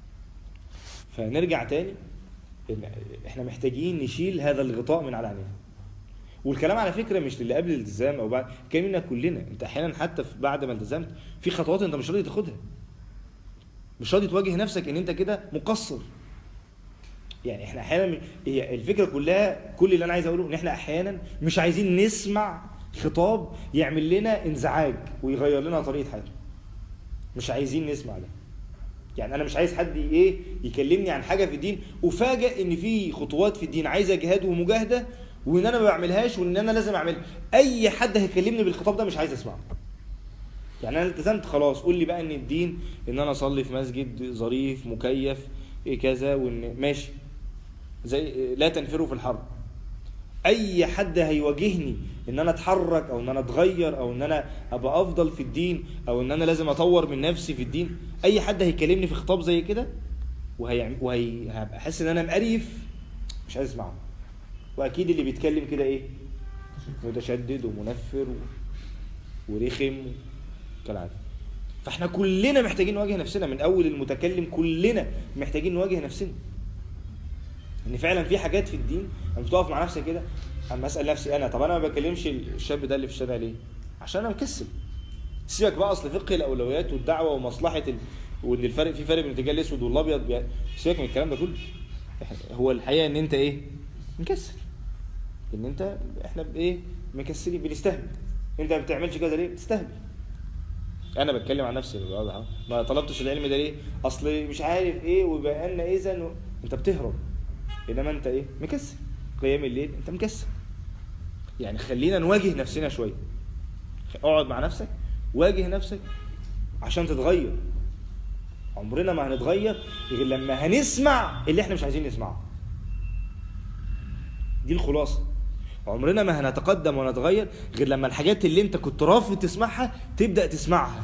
S1: فنرجع تاني إن احنا محتاجين نشيل هذا الغطاء من على عينينا والكلام على فكره مش للي قبل الالتزام او بعد كان منا كلنا انت احيانا حتى في بعد ما التزمت في خطوات انت مش راضي تاخدها مش راضي تواجه نفسك ان انت كده مقصر يعني احنا احيانا م- هي الفكره كلها كل اللي انا عايز اقوله ان احنا احيانا مش عايزين نسمع خطاب يعمل لنا انزعاج ويغير لنا طريقه حياتنا مش عايزين نسمع ده يعني انا مش عايز حد ي- ايه يكلمني عن حاجه في الدين افاجئ ان في خطوات في الدين عايزه جهاد ومجاهده وان انا ما بعملهاش وان انا لازم اعملها اي حد هيكلمني بالخطاب ده مش عايز اسمعه يعني انا التزمت خلاص قول لي بقى ان الدين ان انا اصلي في مسجد ظريف مكيف إيه كذا وان ماشي زي لا تنفروا في الحرب اي حد هيواجهني ان انا اتحرك او ان انا اتغير او ان انا ابقى افضل في الدين او ان انا لازم اطور من نفسي في الدين اي حد هيكلمني في خطاب زي كده وهي وهي هبقى احس ان انا مقريف مش عايز اسمعه واكيد اللي بيتكلم كده ايه متشدد ومنفر و... ورخم كالعاده فاحنا كلنا محتاجين نواجه نفسنا من اول المتكلم كلنا محتاجين نواجه نفسنا ان فعلا في حاجات في الدين لما بتقف مع نفسك كده اما اسال نفسي انا طب انا ما بكلمش الشاب ده اللي في الشارع ليه عشان انا مكسل سيبك بقى اصل فقه الاولويات والدعوه ومصلحه ال... وان الفرق في فرق بين الرجال الاسود والابيض بي... سيبك من الكلام ده كله إحنا- هو الحقيقه ان انت ايه مكسل ان انت احنا بايه مكسلين بنستهبل انت ما بتعملش كذا ليه بتستهبل انا بتكلم عن نفسي واضح ما طلبتش العلم ده ليه اصل مش عارف ايه وبقى لنا اذا و... انت بتهرب انما انت ايه مكسل قيام الليل انت مكسل يعني خلينا نواجه نفسنا شويه اقعد مع نفسك واجه نفسك عشان تتغير عمرنا ما هنتغير غير لما هنسمع اللي احنا مش عايزين نسمعه دي الخلاصه عمرنا ما هنتقدم ونتغير غير لما الحاجات اللي انت كنت رافض تسمعها تبدا تسمعها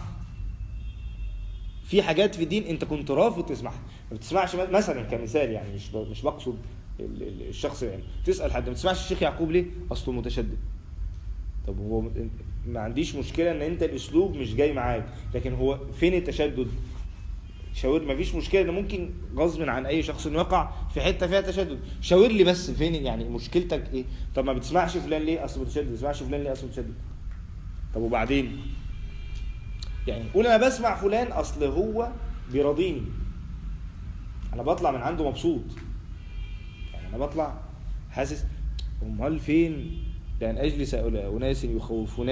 S1: في حاجات في الدين انت كنت رافض تسمعها ما بتسمعش مثلا كمثال يعني مش ب- مش بقصد ال- ال- الشخص يعني تسال حد ما تسمعش الشيخ يعقوب ليه اصله متشدد طب هو م- ما عنديش مشكله ان انت الاسلوب مش جاي معاك لكن هو فين التشدد شاور ما فيش مشكله ان ممكن غصب عن اي شخص انه يقع في حته فيها تشدد شاور لي بس فين يعني مشكلتك ايه طب ما بتسمعش فلان ليه اصله متشدد ما بتسمعش فلان ليه اصله متشدد طب وبعدين يعني قول انا بسمع فلان اصل هو بيراضيني انا بطلع من عنده مبسوط يعني انا بطلع حاسس امال فين لان اجلس الى اناس يخوفونني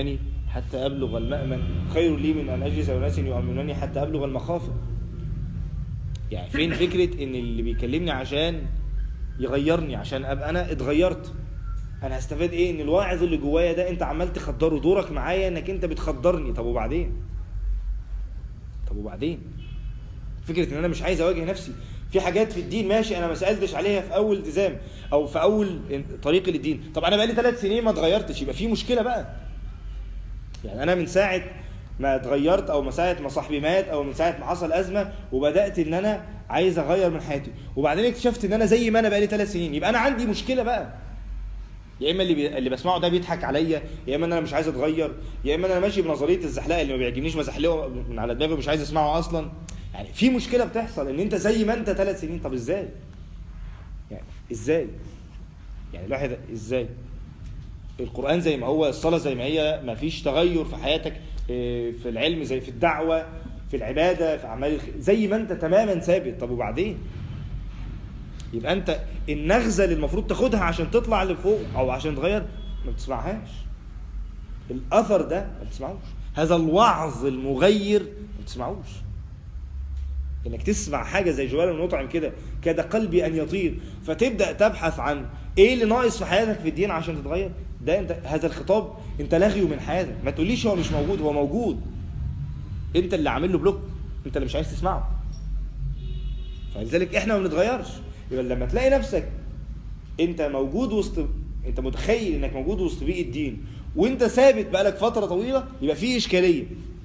S1: حتى أبلغ المأمن خير لي من أن أجلس أناس يؤمنوني حتى أبلغ المخافة يعني فين فكرة إن اللي بيكلمني عشان يغيرني عشان أبقى أنا اتغيرت أنا هستفاد إيه إن الواعظ اللي جوايا ده أنت عمال تخدره دورك معايا إنك أنت بتخدرني طب وبعدين طب وبعدين فكره ان انا مش عايز اواجه نفسي في حاجات في الدين ماشي انا ما سالتش عليها في اول التزام او في اول طريق للدين طب انا بقالي ثلاث سنين ما اتغيرتش يبقى في مشكله بقى يعني انا من ساعه ما اتغيرت او من ساعه ما صاحبي مات او من ساعه ما حصل ازمه وبدات ان انا عايز اغير من حياتي وبعدين اكتشفت ان انا زي ما انا بقالي ثلاث سنين يبقى انا عندي مشكله بقى يا اما اللي بي... اللي بسمعه ده بيضحك عليا يا اما انا مش عايز اتغير يا اما انا ماشي بنظريه الزحلقه اللي ما بيعجبنيش بزحلقه من على دماغي ومش عايز اسمعه اصلا يعني في مشكله بتحصل ان انت زي ما انت ثلاث سنين طب ازاي يعني ازاي يعني الواحد ازاي القران زي ما هو الصلاه زي ما هي ما فيش تغير في حياتك إيه، في العلم زي في الدعوه في العباده في اعمال الخير زي ما انت تماما ثابت طب وبعدين يبقى انت النغزه اللي المفروض تاخدها عشان تطلع لفوق او عشان تغير ما بتسمعهاش الاثر ده ما بتسمعوش هذا الوعظ المغير ما بتسمعوش انك تسمع حاجه زي جوال المطعم كده كاد قلبي ان يطير فتبدا تبحث عن ايه اللي ناقص في حياتك في الدين عشان تتغير ده انت هذا الخطاب انت لاغيه من حياتك ما تقوليش هو مش موجود هو موجود انت اللي عامل له بلوك انت اللي مش عايز تسمعه فلذلك احنا ما بنتغيرش يبقى لما تلاقي نفسك انت موجود وسط انت متخيل انك موجود وسط بيئه الدين وانت ثابت بقالك فتره طويله يبقى في اشكاليه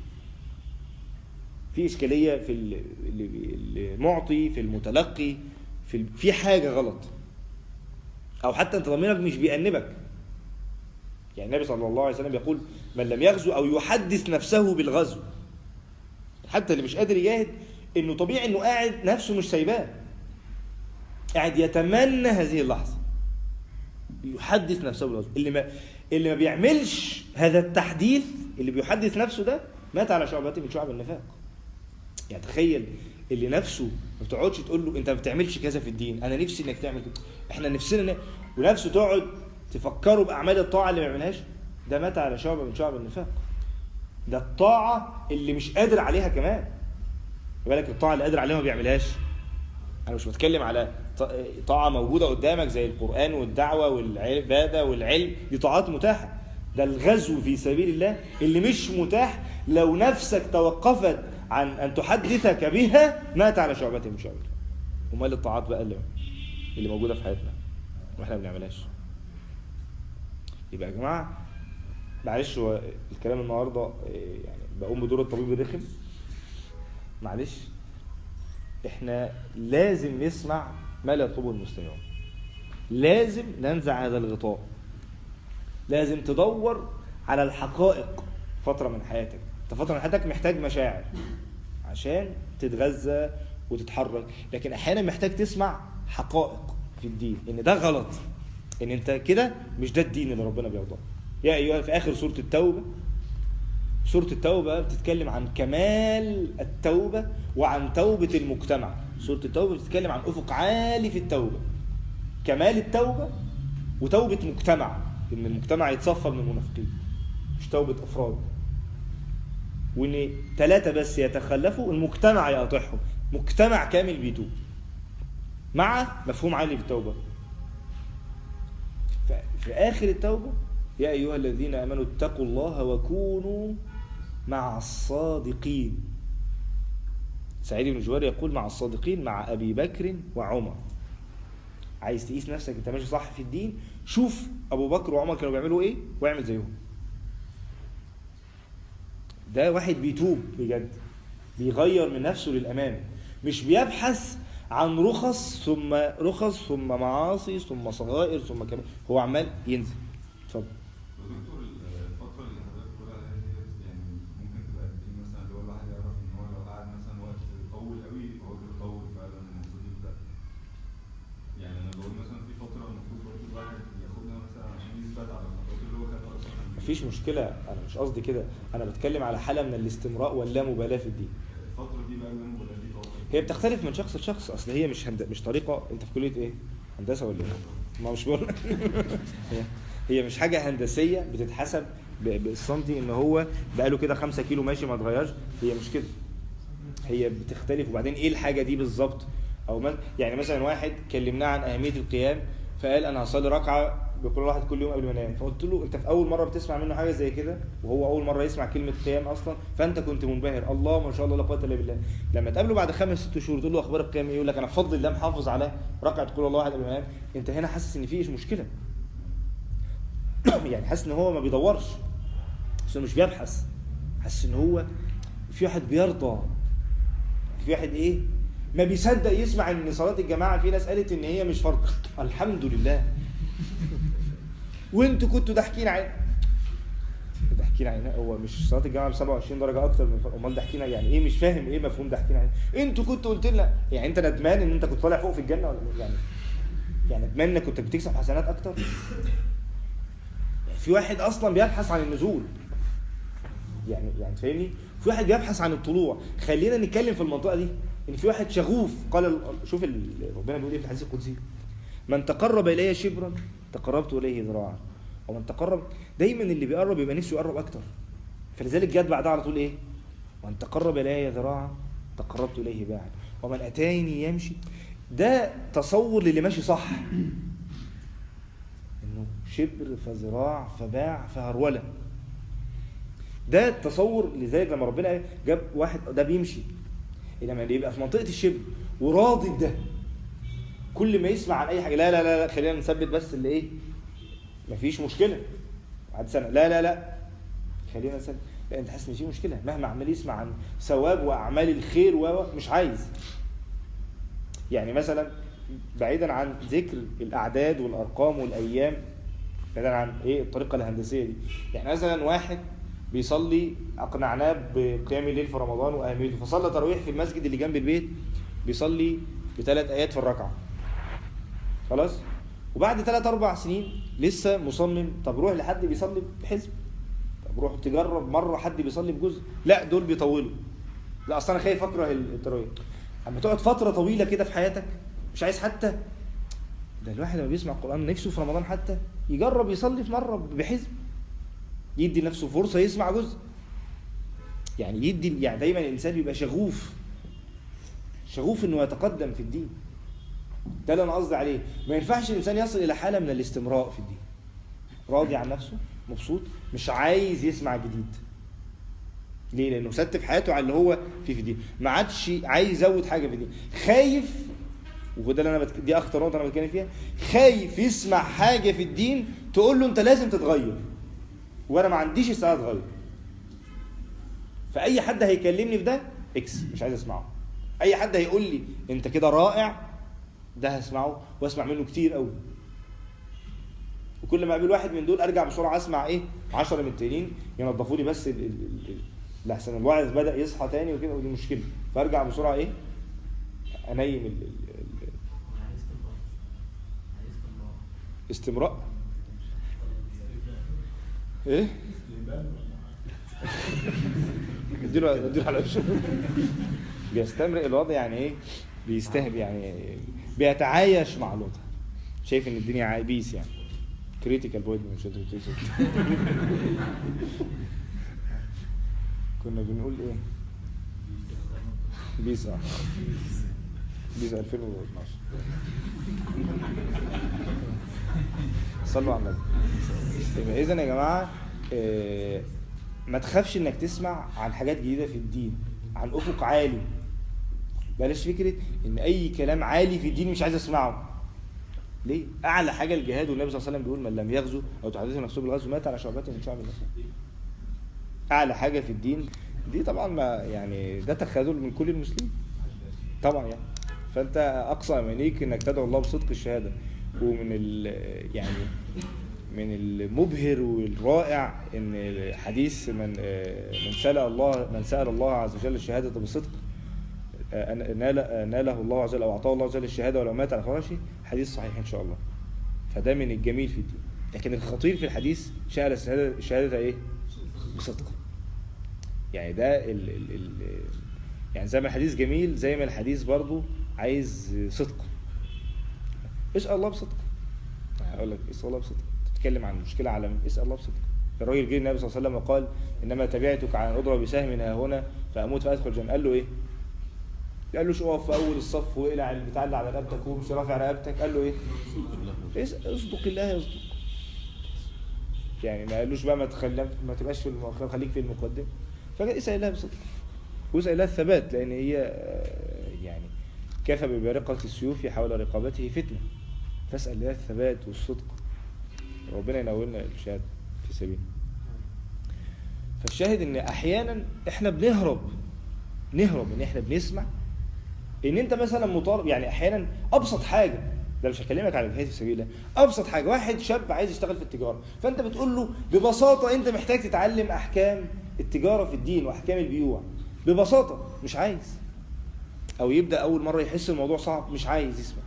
S1: في اشكاليه في ال- ال- المعطي في المتلقي في ال- في حاجه غلط او حتى انت ضميرك مش بيأنبك يعني النبي صلى الله عليه وسلم يقول من لم يغزو او يحدث نفسه بالغزو حتى اللي مش قادر يجاهد انه طبيعي انه قاعد نفسه مش سايباه قاعد يتمنى هذه اللحظه يحدث نفسه بالغزو اللي ما اللي ما بيعملش هذا التحديث اللي بيحدث نفسه ده مات على شعبة من شعب النفاق يعني تخيل اللي نفسه ما بتقعدش تقول له انت ما بتعملش كذا في الدين انا نفسي انك تعمل كده احنا نفسنا ن- ونفسه تقعد تفكروا باعمال الطاعه اللي ما بيعملهاش ده مات على شعبة من شعب النفاق ده الطاعه اللي مش قادر عليها كمان خد بالك الطاعه اللي قادر عليها ما بيعملهاش انا مش بتكلم على ط- طاعه موجوده قدامك زي القران والدعوه والعباده والعلم دي طاعات متاحه ده الغزو في سبيل الله اللي مش متاح لو نفسك توقفت عن ان تحدثك بها مات على شعبة من شعب الله. امال الطاعات بقى اللي اللي موجوده في حياتنا واحنا ما بنعملهاش يبقى يا جماعه معلش هو الكلام النهارده إيه، يعني بقوم بدور الطبيب الرخم معلش احنا لازم نسمع ما لا يطلبه المستمعون لازم ننزع هذا الغطاء لازم تدور على الحقائق فترة من حياتك انت فترة من حياتك محتاج مشاعر عشان تتغذى وتتحرك لكن احيانا محتاج تسمع حقائق في الدين ان ده غلط ان انت كده مش ده الدين اللي ربنا بيرضاه يا ايها في اخر سورة التوبة سورة التوبة بتتكلم عن كمال التوبة وعن توبة المجتمع سورة التوبة بتتكلم عن أفق عالي في التوبة كمال التوبة وتوبة مجتمع إن المجتمع يتصفى من المنافقين مش توبة أفراد وإن ثلاثة بس يتخلفوا المجتمع يقاطعهم مجتمع كامل بيتوب مع مفهوم عالي في التوبة ف- في آخر التوبة يا أيها الذين آمنوا اتقوا الله وكونوا مع الصادقين سعيد بن جبير يقول مع الصادقين مع أبي بكر وعمر عايز تقيس نفسك انت ماشي صح في الدين شوف ابو بكر وعمر كانوا بيعملوا ايه واعمل زيهم ده واحد بيتوب بجد بيغير من نفسه للامام مش بيبحث عن رخص ثم رخص ثم معاصي ثم صغائر ثم كمان هو عمال ينزل اتفضل
S5: دكتور الفترة اللي حضرتك بتقول عليها دي يعني ممكن تبقى قد ايه مثلا اللي هو الواحد يعرف ان هو لو قعد مثلا وقت طول قوي هو بيطول فعلا المفروض يبدأ يعني انا بقول مثلا في فترة المفروض برضه الواحد ياخدها مثلا عشان يثبت على الخطوات اللي هو خدها اصلا
S1: مفيش مشكله انا مش قصدي كده انا بتكلم على حاله من الاستمراء واللامبالاه في الدين
S5: الفترة دي بقى اللي انا بقولها دي فترة
S1: هي بتختلف من شخص لشخص اصل هي مش هند... مش طريقه انت في كليه ايه هندسه ولا ايه ما مش بقول هي هي مش حاجه هندسيه بتتحسب ب- بالسنتي ان هو بقاله كده 5 كيلو ماشي ما اتغيرش هي مش كده هي بتختلف وبعدين ايه الحاجه دي بالظبط او ما يعني مثلا واحد كلمناه عن اهميه القيام فقال انا هصلي ركعه بكل واحد كل يوم قبل ما انام فقلت له انت في اول مره بتسمع منه حاجه زي كده وهو اول مره يسمع كلمه قيام اصلا فانت كنت منبهر الله ما شاء الله لا قوه الا بالله لما تقابله بعد خمس ست شهور تقول له اخبار القيام ايه يقول لك انا بفضل الله محافظ على ركعه كل الله واحد قبل ما انام انت هنا حاسس ان في مشكله يعني حاسس ان هو ما بيدورش حاسس انه مش بيبحث حاسس ان هو في واحد بيرضى في واحد ايه ما بيصدق يسمع ان صلاه الجماعه في ناس قالت ان هي مش فرض الحمد لله وانتوا كنتوا ضاحكين علينا ضاحكين علينا هو مش صلاه الجماعه ب 27 درجه اكتر من فرق امال ضاحكين يعني ايه مش فاهم ايه مفهوم ضاحكين علينا انتوا كنتوا قلت لنا يعني انت ندمان ان انت كنت طالع فوق في الجنه ولا إيه؟ يعني يعني ندمان انك كنت بتكسب حسنات اكتر في واحد اصلا بيبحث عن النزول يعني يعني فاهمني في واحد بيبحث عن الطلوع خلينا نتكلم في المنطقه دي ان في واحد شغوف قال ال- شوف ال- ربنا بيقول ايه في الحديث القدسي من تقرب الي شبرا تقربت اليه ذراعا ومن تقرب دايما اللي بيقرب يبقى نفسه يقرب اكتر فلذلك جت بعدها على طول ايه ومن تقرب الي ذراعا تقربت اليه باعا ومن اتاني يمشي ده تصور للي ماشي صح انه شبر فذراع فباع فهرولة ده التصور لذلك لما ربنا جاب واحد ده بيمشي لما يبقى في منطقة الشبر وراضي بده كل ما يسمع عن اي حاجة لا لا لا, لا خلينا نثبت بس اللي ايه مفيش مشكلة بعد سنة لا لا لا خلينا نثبت لا انت حاسس ان في مشكلة مهما عمال يسمع عن ثواب واعمال الخير و مش عايز يعني مثلا بعيدا عن ذكر الاعداد والارقام والايام بعيدا عن ايه الطريقه الهندسيه دي يعني مثلا واحد بيصلي اقنعناه بقيام الليل في رمضان واهميته فصلى تراويح في المسجد اللي جنب البيت بيصلي بثلاث ايات في الركعه خلاص وبعد ثلاث اربع سنين لسه مصمم طب روح لحد بيصلي بحزب طب روح تجرب مره حد بيصلي بجزء لا دول بيطولوا لا اصل انا خايف اكره التراويح اما تقعد فتره طويله كده في حياتك مش عايز حتى ده الواحد لما بيسمع القران نفسه في رمضان حتى يجرب يصلي في مره بحزب يدي لنفسه فرصه يسمع جزء يعني يدي يعني دايما الانسان بيبقى شغوف شغوف انه يتقدم في الدين ده اللي انا قصدي عليه ما ينفعش الانسان يصل الى حاله من الاستمراء في الدين راضي عن نفسه مبسوط مش عايز يسمع جديد ليه لانه ست في حياته على اللي هو فيه في الدين ما عادش عايز يزود حاجه في الدين خايف وده اللي انا بتك... دي اخطر نقطه انا بتكلم فيها خايف يسمع حاجه في الدين تقول له انت لازم تتغير وانا ما عنديش استعداد اتغير فاي حد هيكلمني في ده اكس مش عايز اسمعه اي حد هيقول لي انت كده رائع ده هسمعه واسمع منه كتير قوي وكل ما اقابل واحد من دول ارجع بسرعه اسمع ايه 10 من التانيين ينظفوا لي بس ال... ال... ال... لحسن الواعظ بدا يصحى تاني وكده ودي مشكله فارجع بسرعه ايه انيم ال... ال... ال...
S3: عايز استمرار عايز استمرار
S1: استمراء ايه اديله اديله على وشه بيستمرئ الوضع يعني ايه بيستهب يعني بيتعايش مع الوضع شايف ان الدنيا عايبيس يعني كريتيكال بوينت مش قادر توصل. كنا بنقول ايه بيس اه بيس 2012 صلوا على النبي يبقى اذا يا جماعه آه، ما تخافش انك تسمع عن حاجات جديده في الدين عن افق عالي بلاش فكره ان اي كلام عالي في الدين مش عايز اسمعه ليه اعلى حاجه الجهاد والنبي صلى الله عليه وسلم بيقول من لم يغزو او تحدث نفسه بالغزو مات على شعبات من شعب الاسلام اعلى حاجه في الدين دي طبعا ما يعني ده تخاذل من كل المسلمين طبعا يعني فانت اقصى امانيك انك تدعو الله بصدق الشهاده ومن ال يعني من المبهر والرائع ان حديث من من سال الله من سال الله عز وجل الشهاده بصدق نال ناله الله عز وجل او اعطاه الله عز وجل الشهاده ولو مات على فراشه حديث صحيح ان شاء الله فده من الجميل في الدين لكن الخطير في الحديث شهاده الشهاده الشهاده ايه بصدق يعني ده ال ال ال يعني زي ما الحديث جميل زي ما الحديث برضو عايز صدق اسال الله بصدق هقول لك اسال الله بصدق تتكلم عن مشكله عالميه اسال الله بصدق الراجل جه النبي صلى الله عليه وسلم وقال انما تبعتك عن اضرب بسهم ها هنا فاموت فادخل الجنه قال له ايه؟ قال له شو اقف في اول الصف واقلع البتاع اللي على رقبتك ومش رافع رقبتك قال له ايه؟ إيه؟ اصدق الله يصدق يعني ما قالوش بقى ما تخلف ما تبقاش في الم... خليك في المقدمه فقال اسال الله بصدق واسال الله الثبات لان هي آه، يعني كفى ببارقه السيوف حول رقابته فتنه فاسال الله الثبات والصدق ربنا ينولنا الشهاده في سبيله فالشاهد ان احيانا احنا بنهرب نهرب ان احنا بنسمع ان انت مثلا مطالب يعني احيانا ابسط حاجه ده مش هكلمك على الجهاد في سبيل الله ابسط حاجه واحد شاب عايز يشتغل في التجاره فانت بتقول له ببساطه انت محتاج تتعلم احكام التجاره في الدين واحكام البيوع ببساطه مش عايز او يبدا اول مره يحس الموضوع صعب مش عايز يسمع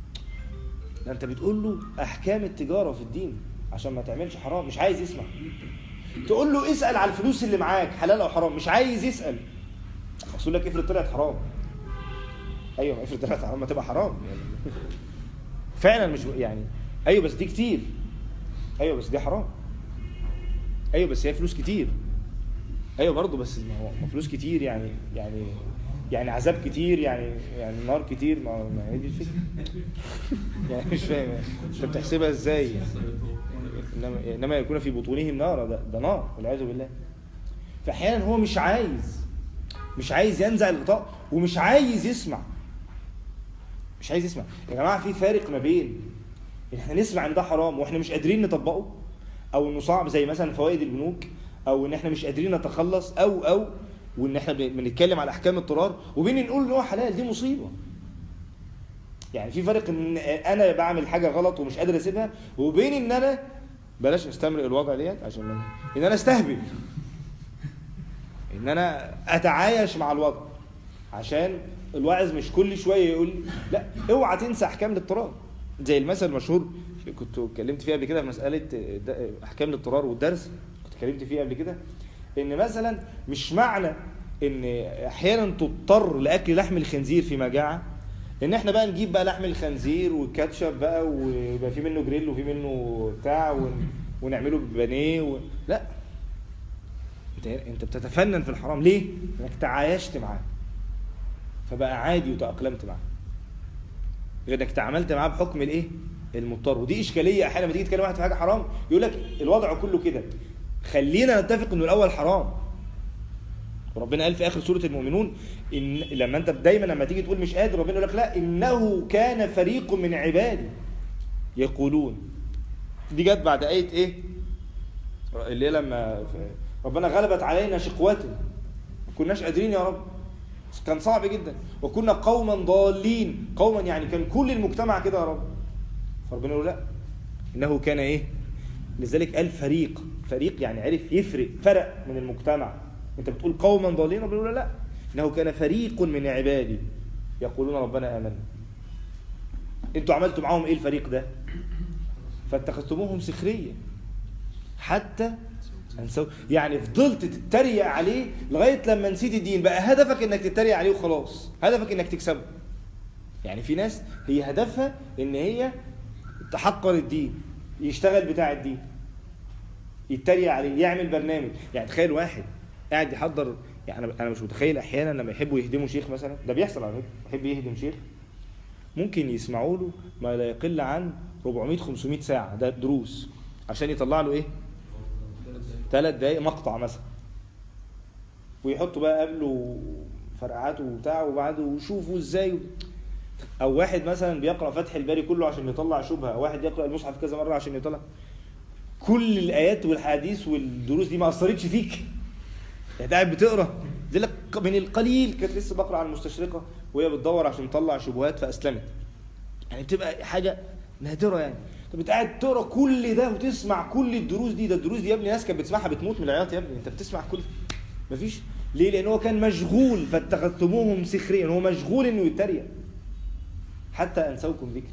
S1: ده انت بتقول له احكام التجاره في الدين عشان ما تعملش حرام مش عايز يسمع تقول له اسال على الفلوس اللي معاك حلال او حرام مش عايز يسال اقول لك افرض طلعت حرام ايوه ما افرض طلعت حرام ما تبقى حرام يعني فعلا مش يعني ايوه بس دي كتير ايوه بس دي حرام ايوه بس هي فلوس كتير ايوه برضه بس ما هو ما فلوس كتير يعني يعني يعني عذاب كتير يعني يعني نار كتير ما ما هي دي الفكره يعني مش فاهم يعني. انت بتحسبها ازاي يعني انما انما يكون في بطونهم نار ده, ده نار والعياذ بالله فاحيانا هو مش عايز مش عايز ينزع الغطاء ومش عايز يسمع مش عايز يسمع يا جماعه في فارق ما بين ان احنا نسمع ان ده حرام واحنا مش قادرين نطبقه او انه صعب زي مثلا فوائد البنوك او ان احنا مش قادرين نتخلص او او وان احنا بن- بنتكلم على احكام الضرار وبين نقول ان هو حلال دي مصيبه يعني في فرق ان انا بعمل حاجه غلط ومش قادر اسيبها وبين ان انا بلاش استمرئ الوضع ديت عشان ما ان انا استهبل ان انا اتعايش مع الوضع عشان الواعظ مش كل شويه يقول لي لا اوعى تنسى احكام الاضطرار زي المثل المشهور كنت اتكلمت فيه قبل كده في مساله د- احكام الاضطرار والدرس كنت اتكلمت فيه قبل كده ان مثلا مش معنى ان احيانا تضطر لاكل لحم الخنزير في مجاعه ان احنا بقى نجيب بقى لحم الخنزير والكاتشب بقى ويبقى في منه جريل وفي منه بتاع ون- ونعمله ببانيه و... لا انت انت بتتفنن في الحرام ليه؟ انك تعايشت معاه فبقى عادي وتأقلمت معاه غير انك تعاملت معاه بحكم الايه؟ المضطر ودي اشكاليه احيانا لما تيجي تكلم واحد في حاجه حرام يقول لك الوضع كله كده خلينا نتفق انه الاول حرام وربنا قال في اخر سوره المؤمنون ان لما انت دايما لما تيجي تقول مش قادر ربنا يقول لك لا انه كان فريق من عبادي يقولون دي جت بعد ايه ايه اللي هي لما ربنا غلبت علينا شقوتنا ما كناش قادرين يا رب كان صعب جدا وكنا قوما ضالين قوما يعني كان كل المجتمع كده يا رب فربنا يقول لا انه كان ايه لذلك قال فريق فريق يعني عرف يفرق فرق من المجتمع انت بتقول قوما ضالين ربنا يقول لا انه كان فريق من عبادي يقولون ربنا امنا انتوا عملتوا معاهم ايه الفريق ده فاتخذتموهم سخريا حتى انسوا يعني فضلت تتريق عليه لغايه لما نسيت الدين بقى هدفك انك تتريق عليه وخلاص هدفك انك تكسبه يعني في ناس هي هدفها ان هي تحقر الدين يشتغل بتاع الدين يتريق عليه يعمل برنامج يعني تخيل واحد قاعد يحضر يعني انا انا مش متخيل احيانا لما يحبوا يهدموا شيخ مثلا ده بيحصل على فكره يحب يهدم شيخ ممكن يسمعوا له ما لا يقل عن 400 500 ساعه ده دروس عشان يطلع له ايه ثلاث دقايق مقطع مثلا ويحطوا بقى قبله فرقعاته وبتاع وبعده وشوفوا ازاي او واحد مثلا بيقرا فتح الباري كله عشان يطلع شبهه او واحد يقرا المصحف كذا مره عشان يطلع كل الايات والحديث والدروس دي ما اثرتش فيك يعني قاعد بتقرا دي لك من القليل كانت لسه بقرا عن المستشرقه وهي بتدور عشان تطلع شبهات فاسلمت يعني بتبقى حاجه نادره يعني طب انت قاعد تقرا كل ده وتسمع كل الدروس دي ده الدروس دي يا ابني ناس كانت بتسمعها بتموت من العياط يا ابني انت بتسمع كل مفيش ليه لان هو كان مشغول فاتخذتموهم سخريا هو مشغول انه يتريق حتى انسوكم ذكري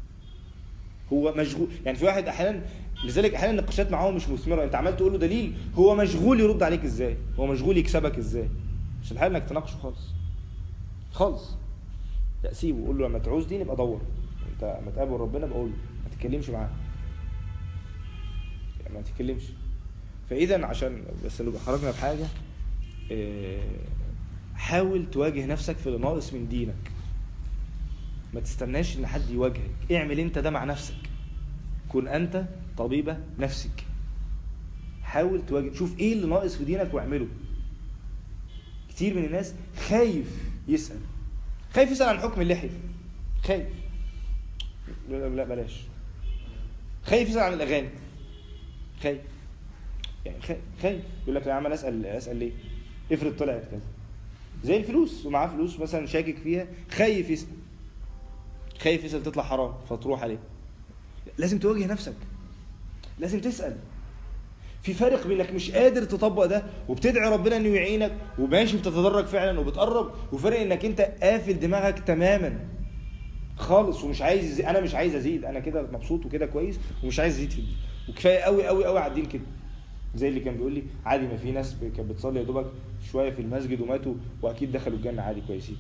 S1: هو مشغول يعني في واحد احيانا لذلك احيانا النقاشات معاه مش مثمره انت عمال تقول له دليل هو مشغول يرد عليك ازاي هو مشغول يكسبك ازاي مش الحال انك تناقشه خالص خالص لا سيبه قول له لما تعوز دي نبقى دور انت لما تقابل ربنا بقول له ما تتكلمش معاه يعني ما تتكلمش فاذا عشان بس لو خرجنا بحاجه آه، حاول تواجه نفسك في اللي ناقص من دينك ما تستناش ان حد يواجهك اعمل انت ده مع نفسك كن انت طبيبه نفسك حاول تواجه شوف ايه اللي ناقص في دينك واعمله كتير من الناس خايف يسال خايف يسال عن حكم اللحيه خايف لا لا بلاش خايف يسال عن الاغاني خايف يعني خايف خايف يقول لك يا عم انا اسال اسال ليه افرض طلعت كذا زي الفلوس ومعاه فلوس مثلا شاكك فيها خايف يسال خايف يسال تطلع حرام فتروح عليه لازم تواجه نفسك لازم تسال في فرق بين انك مش قادر تطبق ده وبتدعي ربنا انه يعينك وماشي بتتدرج فعلا وبتقرب وفرق انك انت قافل دماغك تماما خالص ومش عايز انا مش عايز ازيد انا كده مبسوط وكده كويس ومش عايز ازيد في الدين وكفايه قوي قوي قوي على الدين كده زي اللي كان بيقول لي عادي ما في ناس ب- كانت بتصلي يا دوبك شويه في المسجد وماتوا واكيد دخلوا الجنه عادي كويسين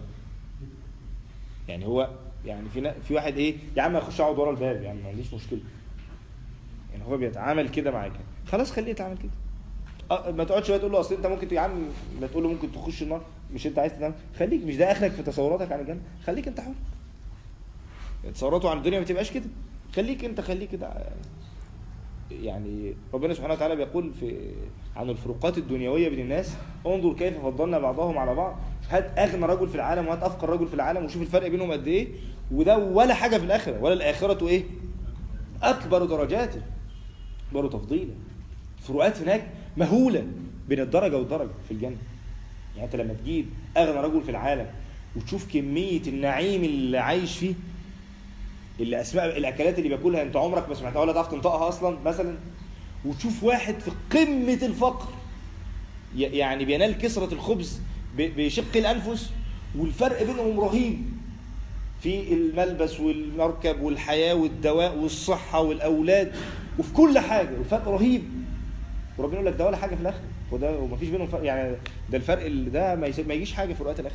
S1: يعني هو يعني في نا- في واحد ايه يا عم اخش اقعد ورا الباب يعني ما عنديش مشكله يعني هو بيتعامل كده معاك خلاص خليه يتعامل كده أه ما تقعدش بقى تقول له اصل انت ممكن ت- يا عم ما تقول له ممكن تخش النار مش انت عايز تنام خليك مش ده اخرك في تصوراتك عن الجنه خليك انت حر تصوراته عن الدنيا ما تبقاش كده خليك انت خليك كده يعني ربنا سبحانه وتعالى بيقول في عن الفروقات الدنيويه بين الناس انظر كيف فضلنا بعضهم على بعض هات اغنى رجل في العالم وهات افقر رجل في العالم وشوف الفرق بينهم قد ايه وده ولا حاجه في الاخره ولا الاخره ايه اكبر درجات اكبر تفضيلا فروقات هناك مهوله بين الدرجه والدرجه في الجنه يعني انت لما تجيب اغنى رجل في العالم وتشوف كميه النعيم اللي عايش فيه اللي اسماء الاكلات اللي بياكلها انت عمرك ما سمعتها ولا تعرف تنطقها اصلا مثلا وتشوف واحد في قمه الفقر ي- يعني بينال كسره الخبز ب- بشق الانفس والفرق بينهم رهيب في الملبس والمركب والحياه والدواء والصحه والاولاد وفي كل حاجه الفرق رهيب وربنا يقول لك ده ولا حاجه في الاخره وده ومفيش بينهم فرق يعني ده الفرق اللي ده ما, يسيب ما يجيش حاجه في رؤيه الاخره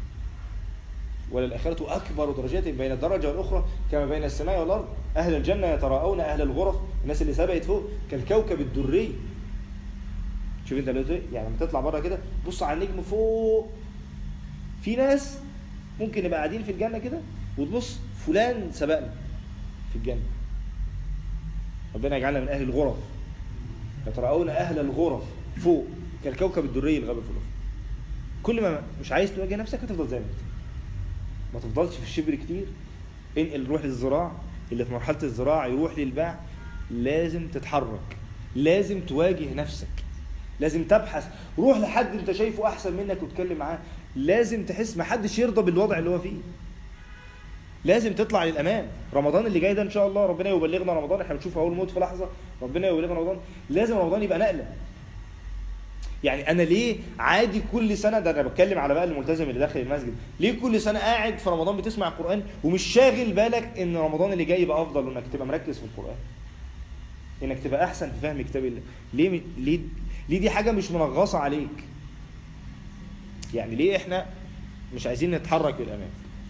S1: وللآخرة أكبر درجات بين الدرجة والأخرى كما بين السماء والأرض أهل الجنة يتراءون أهل الغرف الناس اللي سبقت فوق كالكوكب الدري شوف انت دلوقتي يعني لما تطلع بره كده بص على النجم فوق في ناس ممكن نبقى قاعدين في الجنة كده وتبص فلان سبقنا في الجنة ربنا يجعلنا من أهل الغرف يتراءون أهل الغرف فوق كالكوكب الدري الغابة في الأفق كل ما مش عايز تواجه نفسك هتفضل زي ما انت ما تفضلش في الشبر كتير انقل روح للزراع اللي في مرحله الزراعه يروح للباع لازم تتحرك لازم تواجه نفسك لازم تبحث روح لحد انت شايفه احسن منك وتكلم معاه لازم تحس ما حدش يرضى بالوضع اللي هو فيه لازم تطلع للامام رمضان اللي جاي ده ان شاء الله ربنا يبلغنا رمضان احنا بنشوف اهو الموت في لحظه ربنا يبلغنا رمضان لازم رمضان يبقى نقله يعني انا ليه عادي كل سنه ده انا بتكلم على بقى الملتزم اللي داخل المسجد ليه كل سنه قاعد في رمضان بتسمع القران ومش شاغل بالك ان رمضان اللي جاي يبقى افضل وانك تبقى مركز في القران انك تبقى احسن في فهم كتاب الله ليه ليه ليه دي حاجه مش منغصه عليك يعني ليه احنا مش عايزين نتحرك للامام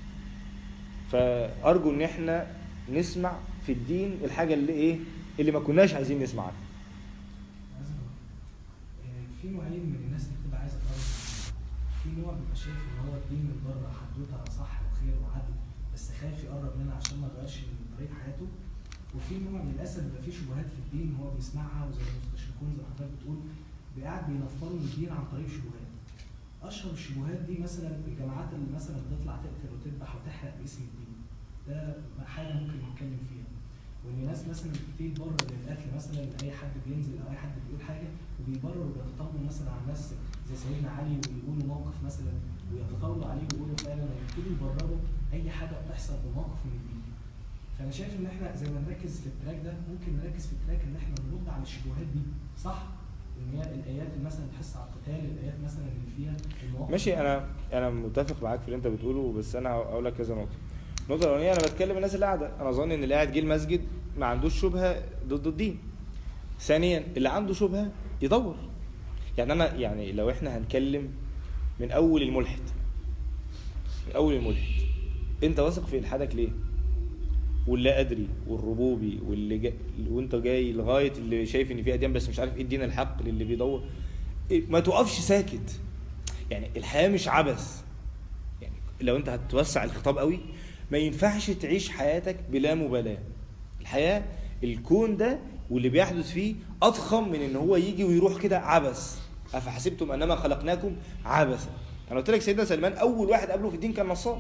S1: فارجو ان احنا نسمع في الدين الحاجه اللي ايه اللي ما كناش عايزين نسمع عنها
S6: عايز أقول، آه، في نوعين من الناس اللي بتبقى عايزه تقرب من الدين. في نوع بيبقى شايف ان هو الدين من بره حدوته صح وخير وعدل بس خايف يقرب منها عشان ما يبقاش من طريق حياته وفي نوع للاسف بيبقى فيه شبهات في الدين هو بيسمعها وزي المستشرقون زي ما حضرتك بتقول قاعد بينفروا من الدين عن طريق شبهات اشهر الشبهات دي مثلا الجماعات اللي مثلا بتطلع تقتل وتذبح وتحرق باسم الدين ده حاجه ممكن نتكلم فيها وان ناس مثلا كتير بره للقتل مثلا اي حد بينزل او اي حد بيقول حاجه وبيبرروا وبيتطاولوا مثلا على ناس زي سيدنا علي ويقولوا موقف مثلا ويتطاولوا عليه ويقولوا فعلا ويبتدوا يبرروا اي حاجه بتحصل بموقف من الدين فانا شايف ان احنا زي ما نركز في التراك ده ممكن نركز في التراك ان احنا نرد على الشبهات دي صح ان هي الايات اللي مثلا بتحس على القتال الايات مثلا اللي فيها المواقف
S1: ماشي انا انا متفق معاك في اللي انت بتقوله بس انا هقول لك كذا نقطه النقطه الاولانيه انا بتكلم الناس اللي قاعده انا اظن ان اللي قاعد جه المسجد ما عندوش شبهه ضد الدين ثانيا اللي عنده شبهه يدور يعني انا يعني لو احنا هنتكلم من اول الملحد من اول الملحد انت واثق في الحادك ليه واللا ادري والربوبي واللي جاي وانت جاي لغايه اللي شايف ان في اديان بس مش عارف ايه الدين الحق للي بيدور إيه، ما تقفش ساكت يعني الحياه مش عبث يعني لو انت هتوسع الخطاب قوي ما ينفعش تعيش حياتك بلا مبالاه الحياه الكون ده واللي بيحدث فيه اضخم من ان هو يجي ويروح كده عبث افحسبتم انما خلقناكم عبثا انا قلت لك سيدنا سلمان اول واحد قابله في الدين كان نصاب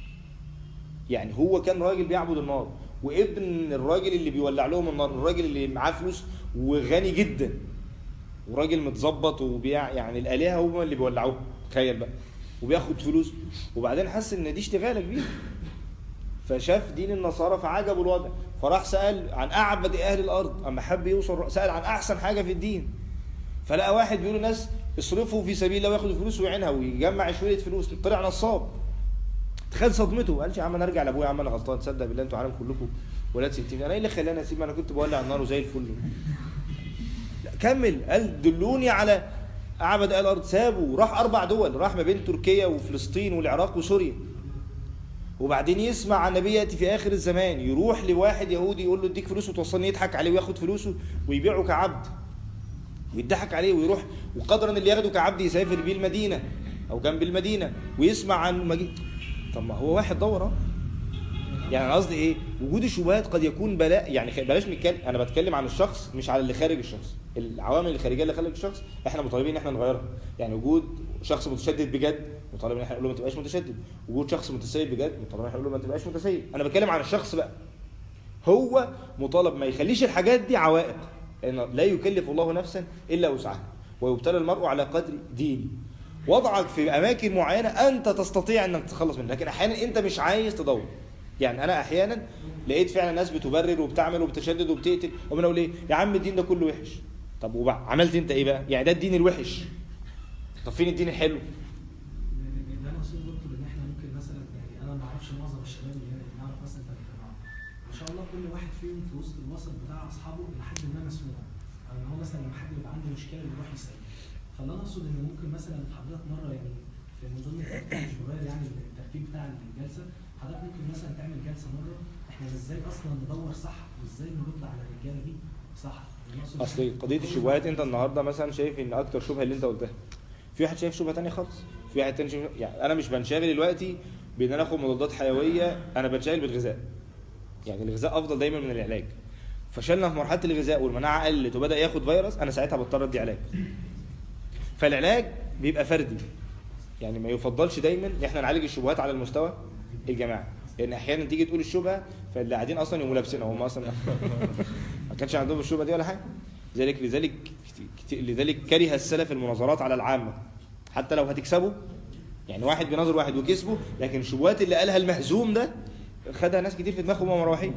S1: يعني هو كان راجل بيعبد النار وابن الراجل اللي بيولع لهم النار الراجل اللي معاه فلوس وغني جدا وراجل متظبط وبيع يعني الالهه هم اللي بيولعوه تخيل بقى وبياخد فلوس وبعدين حس ان دي اشتغاله كبيره فشاف دين النصارى فعجبه الوضع فراح سال عن اعبد اهل الارض اما حب يوصل سال عن احسن حاجه في الدين فلقى واحد بيقول للناس اصرفوا في سبيل الله وياخد فلوس ويعينها ويجمع شويه فلوس طلع نصاب تخيل صدمته ما قالش يا عم انا ارجع لابويا يا عم انا غلطان تصدق بالله انتوا عالم كلكم ولاد 60 انا ايه اللي خلاني اسيب ما انا كنت بولع النار وزي الفل لا كمل قال دلوني على اعبد اهل الارض سابه راح اربع دول راح ما بين تركيا وفلسطين والعراق وسوريا وبعدين يسمع عن نبي ياتي في اخر الزمان يروح لواحد يهودي يقول له اديك فلوس وتوصلني يضحك عليه وياخد فلوسه ويبيعه كعبد ويضحك عليه ويروح وقدرا اللي ياخده كعبد يسافر بيه المدينه او جنب المدينه ويسمع عن مجيء طب ما هو واحد دور اهو يعني انا قصدي ايه وجود الشبهات قد يكون بلاء يعني خ- بلاش نتكلم انا بتكلم عن الشخص مش على اللي خارج الشخص العوامل الخارجيه اللي خارج الشخص احنا مطالبين ان احنا نغيرها يعني وجود شخص متشدد بجد مطالب ان احنا نقول له ما تبقاش متشدد وجود شخص متسيب بجد مطالب ان احنا نقول له ما تبقاش متسيب انا بتكلم عن الشخص بقى هو مطالب ما يخليش الحاجات دي عوائق لان لا يكلف الله نفسا الا وسعها ويبتلى المرء على قدر دينه وضعك في اماكن معينه انت تستطيع انك تتخلص منها لكن احيانا انت مش عايز تدور يعني انا احيانا لقيت فعلا ناس بتبرر وبتعمل وبتشدد وبتقتل ومن اقول ايه يا عم الدين ده كله وحش طب وبعد عملت انت ايه بقى يعني ده الدين الوحش طب فين الدين الحلو
S6: ده انا اقصد دكتور ان احنا ممكن مثلا يعني انا ما اعرفش معظم الشباب اللي هنا اللي نعرف مثلا بتاع الجامعه ما شاء الله كل واحد فيهم في وسط الوسط بتاع اصحابه لحد ما مسموع يعني هو مثلا لما حد يبقى عنده مشكله بيروح يسال فاللي انا اقصد ان ممكن مثلا حضرتك مره يعني في من ضمن الترتيب مش بغير يعني الترتيب بتاع الجلسه حضرتك ممكن مثلا تعمل جلسه مره احنا ازاي اصلا ندور صح وازاي نرد على الرجاله دي صح يعني أقصد
S1: اصل قضيه الشبهات انت النهارده مثلا شايف ان اكتر شبهه اللي انت قلتها في واحد شايف شبهه تانية خالص في واحد تاني شايف يعني انا مش بنشغل دلوقتي بان انا اخد مضادات حيويه انا بنشغل بالغذاء يعني الغذاء افضل دايما من العلاج فشلنا في مرحله الغذاء والمناعه قلت وبدا ياخد فيروس انا ساعتها بضطر ادي علاج فالعلاج بيبقى فردي يعني ما يفضلش دايما ان احنا نعالج الشبهات على المستوى الجماعي لان احيانا تيجي تقول الشبهه فاللي قاعدين اصلا يقوموا لابسينها هم اصلا ما كانش عندهم الشبهه دي ولا حاجه لذلك لذلك كت- لذلك كره السلف المناظرات على العامه حتى لو هتكسبه يعني واحد بيناظر واحد وكسبه لكن الشبهات اللي قالها المهزوم ده خدها ناس كتير في دماغهم وهم مروحين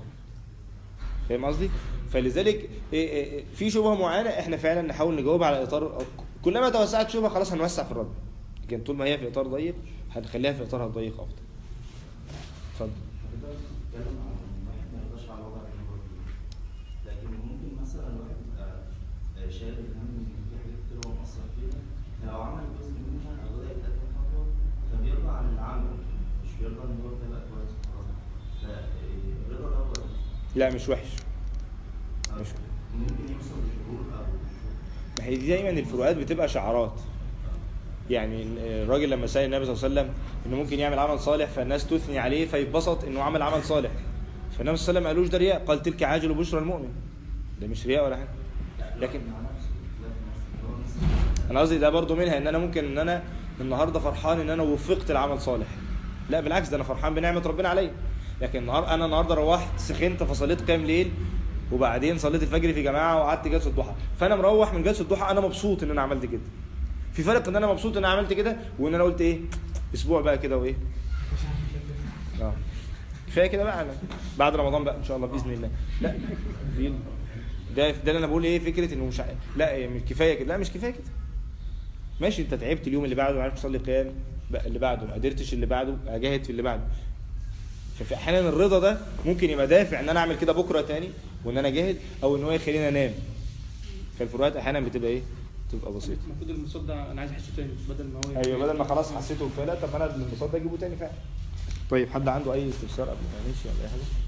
S1: فاهم قصدي؟ فلذلك إيه إيه إيه في شبهه معينه احنا فعلا نحاول نجاوب على اطار كلما توسعت شبهه خلاص هنوسع في الرد لكن طول ما هي في اطار ضيق هنخليها في اطارها الضيق افضل اتفضل
S7: حضرتك بتتكلم عن واحد ما يقدرش على الوضع اللي هو فيه لكن ممكن مثلا الواحد يبقى آه، شايل الهم ان في حاجات كتير هو مقصر فيها فلو عمل جزء منها او بدا يتقدم خطوه فبيرضى عن العمل مش بيرضى ان هو يبقى كويس وخلاص فالرضا دوت
S1: لا مش وحش
S7: آه،
S1: مش-
S7: ممكن يوصل لشعور او
S1: ما هي دي دايما الفروقات بتبقى شعارات يعني الراجل لما سأل النبي صلى الله عليه وسلم انه ممكن يعمل عمل صالح فالناس تثني عليه فيتبسط انه عمل عمل صالح فالنبي صلى الله عليه وسلم قالوش ده رياء قال تلك عاجل بشرى المؤمن ده مش رياء ولا حاجه لكن
S7: مع نفسه لا مثلا هو مثلا
S1: انا قصدي ده برضو منها ان انا ممكن ان انا النهارده فرحان ان انا وفقت العمل صالح لا بالعكس ده انا فرحان بنعمه ربنا عليا لكن النهار انا النهارده روحت سخنت فصليت قيام ليل وبعدين صليت الفجر في جماعه وقعدت جلسه ضحى فانا مروح من جلسه الضحى انا مبسوط ان انا عملت كده في فرق ان انا مبسوط ان انا عملت كده وان انا قلت ايه اسبوع بقى كده وايه اه كفايه كده بقى أنا. بعد رمضان بقى ان شاء الله باذن الله لا في- ده ده اللي انا بقول ايه فكره انه مش ع- لا إيه، مش كفايه كده لا مش كفايه كده ماشي انت تعبت اليوم اللي بعده ما عرفتش تصلي قيام بقى اللي بعده ما قدرتش اللي بعده اجاهد في اللي بعده ففي احيانا الرضا ده ممكن يبقى دافع ان انا اعمل كده بكره تاني وان انا اجاهد او ان هو يخليني انام فالفروقات احيانا بتبقى ايه؟ بتبقى بسيطه
S2: المفروض الانبساط ده انا عايز احسه تاني بدل ما هو
S1: ايوه بدل ما خلاص حسيته كفايه لا طب انا الانبساط ده اجيبه تاني فعلا طيب حد عنده اي استفسار قبل ما نمشي ولا اي حاجه؟